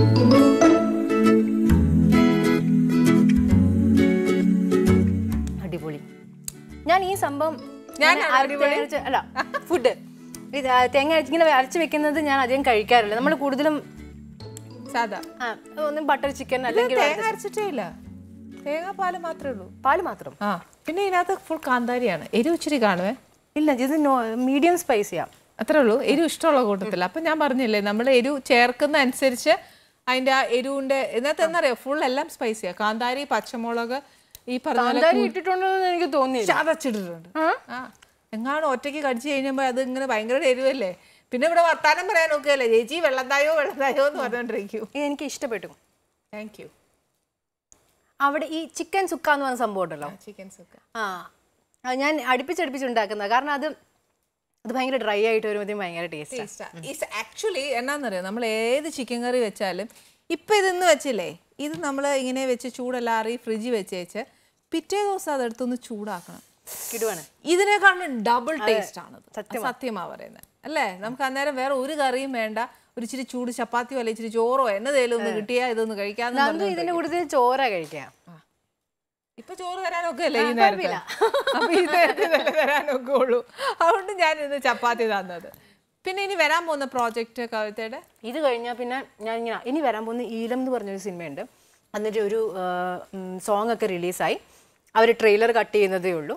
അടിപൊളി ഞാൻ ഈ സംഭവം ഞാൻ ഇങ്ങനെ അര- തേങ്ങ അരച്ച്- അല്ല ഫുഡ് ഇത് ആ തേങ്ങ അരച്ച് ഇങ്ങനെ അരച്ച് വെക്കുന്നത് ഞാൻ അധികം കഴിക്കാറില്ല നമ്മൾ കൂടുതലും സാധാ ആ, ഒന്നും ബട്ടർ ചിക്കൻ അല്ലെങ്കിൽ തേങ്ങ അരച്ചിട്ടേ ഇല്ല തേങ്ങാപ്പാല് മാത്രമേ ഉള്ളൂ പാല് മാത്രം ആ പിന്നെ ഇതിനകത്ത് ഫുൾ കാന്താരിയാണ് എരിവ് ഇച്ചിരി കാണുവേ ഇല്ല ഇത് മീഡിയം സ്പൈസിയാ അത്രേ ഉള്ളൂ എരിവ് ഇഷ്ടമുള്ള കൂട്ടത്തില്ല അപ്പൊ ഞാൻ പറഞ്ഞില്ലേ നമ്മൾ എരിവ് ചേർക്കുന്ന അനുസരിച്ച് അതിന്റെ ആ എരിവിന്റെ ഇതിനകത്ത് എന്നറിയോ ഫുൾ എല്ലാം സ്പൈസിയാ കാന്താരി പച്ചമുളക് ഈ പറഞ്ഞ പോലെ കാന്താരി ഇട്ടിട്ടുണ്ടെന്ന് എനിക്ക് തോന്നിയില്ല ചതച്ചിട്ടിട്ടുണ്ട് ആ എങ്ങാനും ഒറ്റയ്ക്ക് കടിച്ചു കഴിഞ്ഞപ്പോൾ അത് ഇങ്ങനെ ഭയങ്കര എരിവല്ലേ പിന്നെ ഇവിടെ വർത്താനം പറയാൻ നോക്കുകയല്ലേ ചേച്ചി വെള്ളം തായോ വെള്ളം തായോ എന്ന് പറഞ്ഞോണ്ടിരിക്കൂ ഇത് എനിക്ക് ഇഷ്ടപ്പെട്ടു താങ്ക് യു അവിടെ ഈ ചിക്കൻ സുക്ക എന്ന് പറഞ്ഞ സംഭവം ഉണ്ടല്ലോ ചിക്കൻ സുക്ക ആ അത് ഞാൻ അടുപ്പിച്ചടുപ്പിച്ച് ഉണ്ടാക്കുന്നത് കാരണം അത് അത് ഭയങ്കര ഡ്രൈ ആയിട്ട് വരുമ്പോഴത്തേക്കും ഭയങ്കര ടേസ്റ്റ് ആക്ച്വലി എന്നാന്നറിയോ നമ്മൾ ഏത് ചിക്കൻ കറി വെച്ചാലും ഇപ്പം ഇതെന്ന് വെച്ചില്ലേ ഇത് നമ്മൾ ഇങ്ങനെ വെച്ച് ചൂടെല്ലാറി ഫ്രിഡ്ജിൽ വെച്ച് വെച്ച് പിറ്റേ ദിവസം അതെടുത്തൊന്ന് ചൂടാക്കണം കിടുവാണ് ഇതിനേക്കാളും ഡബിൾ ടേസ്റ്റ് ആണ് സത്യമാ പറയുന്നത് അല്ലേ നമുക്ക് അന്നേരം വേറെ ഒരു കറിയും വേണ്ട ഒരു ഇച്ചിരി ചൂട് ചപ്പാത്തിയോ അല്ലെ ഇച്ചിരി ചോറോ എന്നതേലും ഒന്ന് കിട്ടിയാ ഇതൊന്ന് കഴിക്കാന്ന് നന്ദു ഇതിന്റെ കൂടുതൽ ചോറ കഴിക്കാം ഇപ്പൊ ചോറ് തരാനൊക്കെ അല്ലേ ഈ നേരത്തെ അപ്പൊ ഈ നേരത്തെ തന്നെ തരാനൊക്കെ ഉള്ളൂ അതുകൊണ്ട് ഞാൻ ഇന്ന് ചപ്പാത്തി തന്നത് പിന്നെ ഇനി വരാൻ പോകുന്ന പ്രോജക്റ്റ് കവിതയുടെ ഇത് കഴിഞ്ഞാൽ പിന്നെ ഞാൻ ഇങ്ങനെ ഇനി വരാൻ പോകുന്ന ഈലം എന്ന് പറഞ്ഞൊരു സിനിമയുണ്ട് എന്നിട്ട് ഒരു സോങ് ഒക്കെ റിലീസായി അവർ ട്രെയിലർ കട്ട് ചെയ്യുന്നതേ ഉള്ളൂ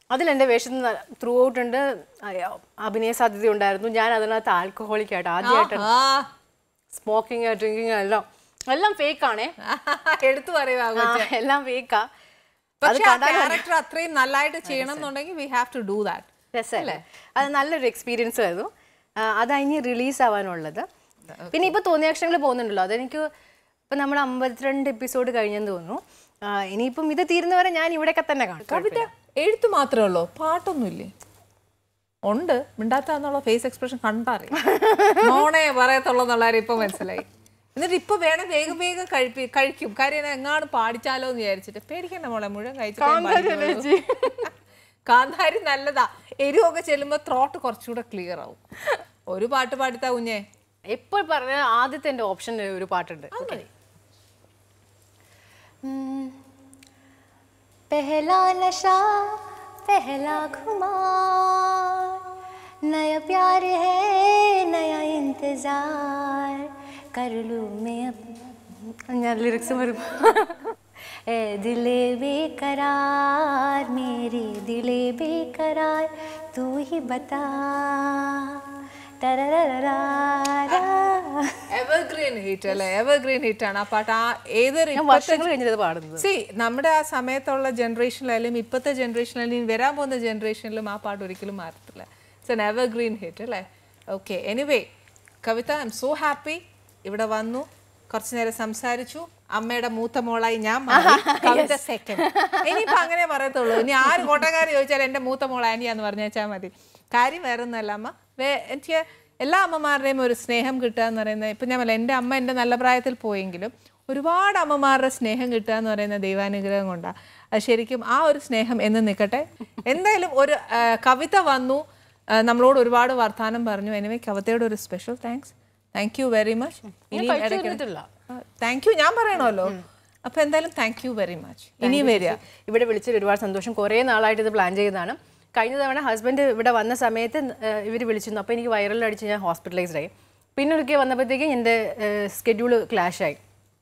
അതിലെൻ്റെ വേഷം ത്രൂ ഔട്ട് ഉണ്ട് അയ്യോ, അഭിനയ സാധ്യത ഉണ്ടായിരുന്നു ഞാൻ അതിനകത്ത് ആൽക്കഹോളിക് ആയിട്ട് ആദ്യമായിട്ട് ആ സ്മോക്കിങ് ഡ്രിങ്കിങ് എല്ലാം എല്ലാം ഫേക്ക് ആണേ എടുത്തു പറയുക ആ, എല്ലാം ഫേക്കാ അത് പക്ഷെ ആ കണ്ടാൽ ക്യാരക്ടർ അത്രയും നല്ലതായിട്ട് ചെയ്യണം എന്നുണ്ടെങ്കിൽ we have to do that രസമല്ലേ അത് നല്ലൊരു എക്സ്പീരിയൻസ് ആയിരുന്നു ആ, അതാ റിലീസ് ആവാനുള്ളത് പിന്നെ ഇപ്പൊ തോന്നിയ അക്ഷരങ്ങൾ പോകുന്നുണ്ടല്ലോ അതെനിക്ക് ഇപ്പൊ നമ്മൾ അമ്പത്തിരണ്ട് എപ്പിസോഡ് കഴിഞ്ഞെന്ന് തോന്നുന്നു ആ, ഇനിയിപ്പം ഇത് തീരുന്നവരെ ഞാൻ ഇവിടെയൊക്കെ തന്നെ കാണും കവിത എഴുത്ത് മാത്രമേ ഉള്ളൂ പാട്ടൊന്നുമില്ലേ ഉണ്ട് മിണ്ടാത്ത ഫേസ് എക്സ്പ്രഷൻ കണ്ടറിയാം നോണേ പറയത്തുള്ളൂ എന്നുള്ള കാര്യം ഇപ്പൊ മനസ്സിലായി എന്നിട്ട് ഇപ്പൊ വേണം വേഗം വേഗം കഴിപ്പി കഴിക്കും കാര്യം ഞാൻ എങ്ങാണ്ട് പാടിച്ചാലോ എന്ന് വിചാരിച്ചിട്ട് പേടിക്കണ്ട മോളെ മുഴുവൻ കഴിച്ചിട്ട് കാന്താരി നല്ലതാ എരിവൊക്കെ ചെല്ലുമ്പോ ത്രോട്ട് കുറച്ചുകൂടെ ക്ലിയർ ആവും ഒരു പാട്ട് പാടിത്താ കുഞ്ഞേ എപ്പോൾ പറഞ്ഞ ആദ്യത്തെ എൻ്റെ ഓപ്ഷൻ ഒരു പാട്ടുണ്ട് हम्म, पहला नशा पहला खुमार नया प्यार है नया इंतजार कर लूँ मैं अब ഞാൻ ലിറിക്സ് വരും ഏ ദിലേ ബേക്കരാർ മേരെ ദിലേ ബേക്കരാർ തൂ ഹി ബതാ ടരരരരാരാ. എവർഗ്രീൻ ഹിറ്റ് അല്ലേ എവർഗ്രീൻ ഹിറ്റ് ആണ് ആ പാട്ട് ആ ഏതൊരു ഞാൻ വർഷങ്ങൾ കഴിഞ്ഞത് പാടുന്നത് സി നമ്മുടെ ആ സമയത്തുള്ള ജനറേഷനിലായാലും ഇപ്പോഴത്തെ ജനറേഷനിലായാലും ഇനി വരാൻ പോകുന്ന ജനറേഷനിലും ആ പാട്ട് ഒരിക്കലും മാറത്തില്ല it's an evergreen hit അല്ലേ okay anyway Kavitha I'm so happy ഇവിടെ വന്നു കുറച്ചു നേരം സംസാരിച്ചു അമ്മയുടെ മൂത്ത മോളായി ഞാൻ മാറി. കവിത സെക്കൻഡ് ഇനിയിപ്പോ അങ്ങനെ പറയത്തുള്ളൂ ഇനി ആര് കോട്ടക്കാർ ചോദിച്ചാൽ എന്റെ മൂത്ത മോൾ ആനിയാന്ന് പറഞ്ഞേച്ചാൽ മതി കാര്യം വേറെ ഒന്നല്ല അമ്മ വേ എനിക്ക് എല്ലാ അമ്മമാരുടെയും ഒരു സ്നേഹം കിട്ടുക എന്ന് പറയുന്നത് ഇപ്പം ഞാൻ പറയാം എൻ്റെ അമ്മ എൻ്റെ നല്ല പ്രായത്തിൽ പോയെങ്കിലും ഒരുപാട് അമ്മമാരുടെ സ്നേഹം കിട്ടുക എന്ന് പറയുന്ന ദൈവാനുഗ്രഹം കൊണ്ടാണ് അത് ശരിക്കും ആ ഒരു സ്നേഹം എന്ന് നിൽക്കട്ടെ എന്തായാലും ഒരു ആ, കവിത വന്നു ആ, നമ്മളോട് ഒരുപാട് വർത്തമാനം പറഞ്ഞു എനിവേ കവിതയോട് ഒരു special thanks thank you very much ഇനി തീർന്നിട്ടില്ല. താങ്ക് യു ഞാൻ പറയണമല്ലോ അപ്പൊ എന്തായാലും താങ്ക് യു വെരി മച്ച് ഇനി വരിക ഇവിടെ വിളിച്ചതിൽ ഒരുപാട് സന്തോഷം കുറേ നാളായിട്ട് ഇത് പ്ലാൻ ചെയ്തതാണ് കഴിഞ്ഞ തവണ ഹസ്ബൻഡ് ഇവിടെ വന്ന സമയത്ത് ഇവർ വിളിച്ചിരുന്നു അപ്പോൾ എനിക്ക് വൈറൽ അടിച്ച് ഞാൻ ഹോസ്പിറ്റലൈസ്ഡ് ആയി പിന്നെ ഒരിക്കൽ വന്നപ്പോഴത്തേക്കും എൻ്റെ സ്കെഡ്യൂള് ക്ലാഷ് ആയി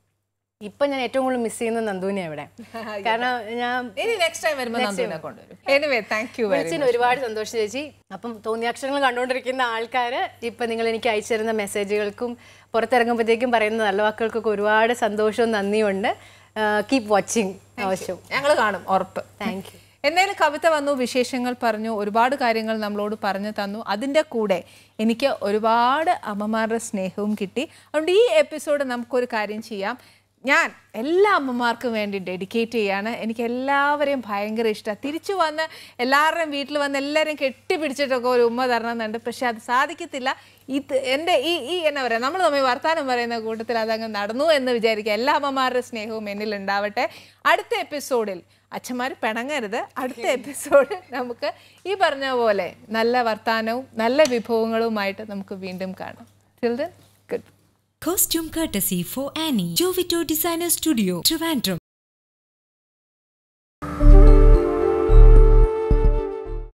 ഇപ്പം ഞാൻ ഏറ്റവും കൂടുതൽ മിസ് ചെയ്യുന്നത് നന്ദുവിനെയാണ് ഇവിടെ കാരണം ഞാൻ ഇനി നെക്സ്റ്റ് ടൈം വരുമ്പോൾ നന്ദുവിനെ കൊണ്ടുവരും എനിവേ താങ്ക് യു വെരി വിളിച്ചതിന് ഒരുപാട് സന്തോഷം ചേച്ചി അപ്പം തോന്നിയാക്ഷരങ്ങൾ കണ്ടുകൊണ്ടിരിക്കുന്ന ആൾക്കാർ ഇപ്പം നിങ്ങൾ എനിക്ക് അയച്ചു തരുന്ന മെസ്സേജുകൾക്കും പുറത്തിറങ്ങുമ്പോഴത്തേക്കും പറയുന്ന നല്ല വാക്കുകൾക്കൊക്കെ ഒരുപാട് സന്തോഷവും നന്ദിയുണ്ട് കീപ് വാച്ചിങ് ആവശ്യം ഞങ്ങൾ കാണും ഉറപ്പ് താങ്ക് യു എന്തായാലും കവിത വന്നു വിശേഷങ്ങൾ പറഞ്ഞു ഒരുപാട് കാര്യങ്ങൾ നമ്മളോട് പറഞ്ഞു തന്നു അതിൻ്റെ കൂടെ എനിക്ക് ഒരുപാട് അമ്മമാരുടെ സ്നേഹവും കിട്ടി അതുകൊണ്ട് ഈ എപ്പിസോഡ് നമുക്കൊരു കാര്യം ചെയ്യാം ഞാൻ എല്ലാ അമ്മമാർക്കും വേണ്ടി ഡെഡിക്കേറ്റ് ചെയ്യാണ് എനിക്ക് എല്ലാവരെയും ഭയങ്കര ഇഷ്ടമാണ് തിരിച്ചു വന്ന് എല്ലാവരുടെയും വീട്ടിൽ വന്ന് എല്ലാവരെയും കെട്ടിപ്പിടിച്ചിട്ടൊക്കെ ഒരു ഉമ്മ തരണമെന്നുണ്ട് പക്ഷെ അത് സാധിക്കത്തില്ല ഇത് എൻ്റെ ഈ ഈ എന്നാ പറയുക നമ്മൾ തമ്മിൽ വർത്തമാനം പറയുന്ന കൂട്ടത്തിൽ അതങ്ങ് നടന്നു എന്ന് വിചാരിക്കുക എല്ലാ അമ്മമാരുടെ സ്നേഹവും എന്നിൽ ഉണ്ടാവട്ടെ അടുത്ത എപ്പിസോഡിൽ അച്ഛന്മാർ പിണങ്ങരുത് അടുത്ത എപ്പിസോഡ് നമുക്ക് ഈ പറഞ്ഞ പോലെ നല്ല വർത്തമാനവും നല്ല വിഭവങ്ങളുമായിട്ട് നമുക്ക് വീണ്ടും കാണാം children good Costume courtesy for Annie. Jovito Designer Studio, Trivandrum.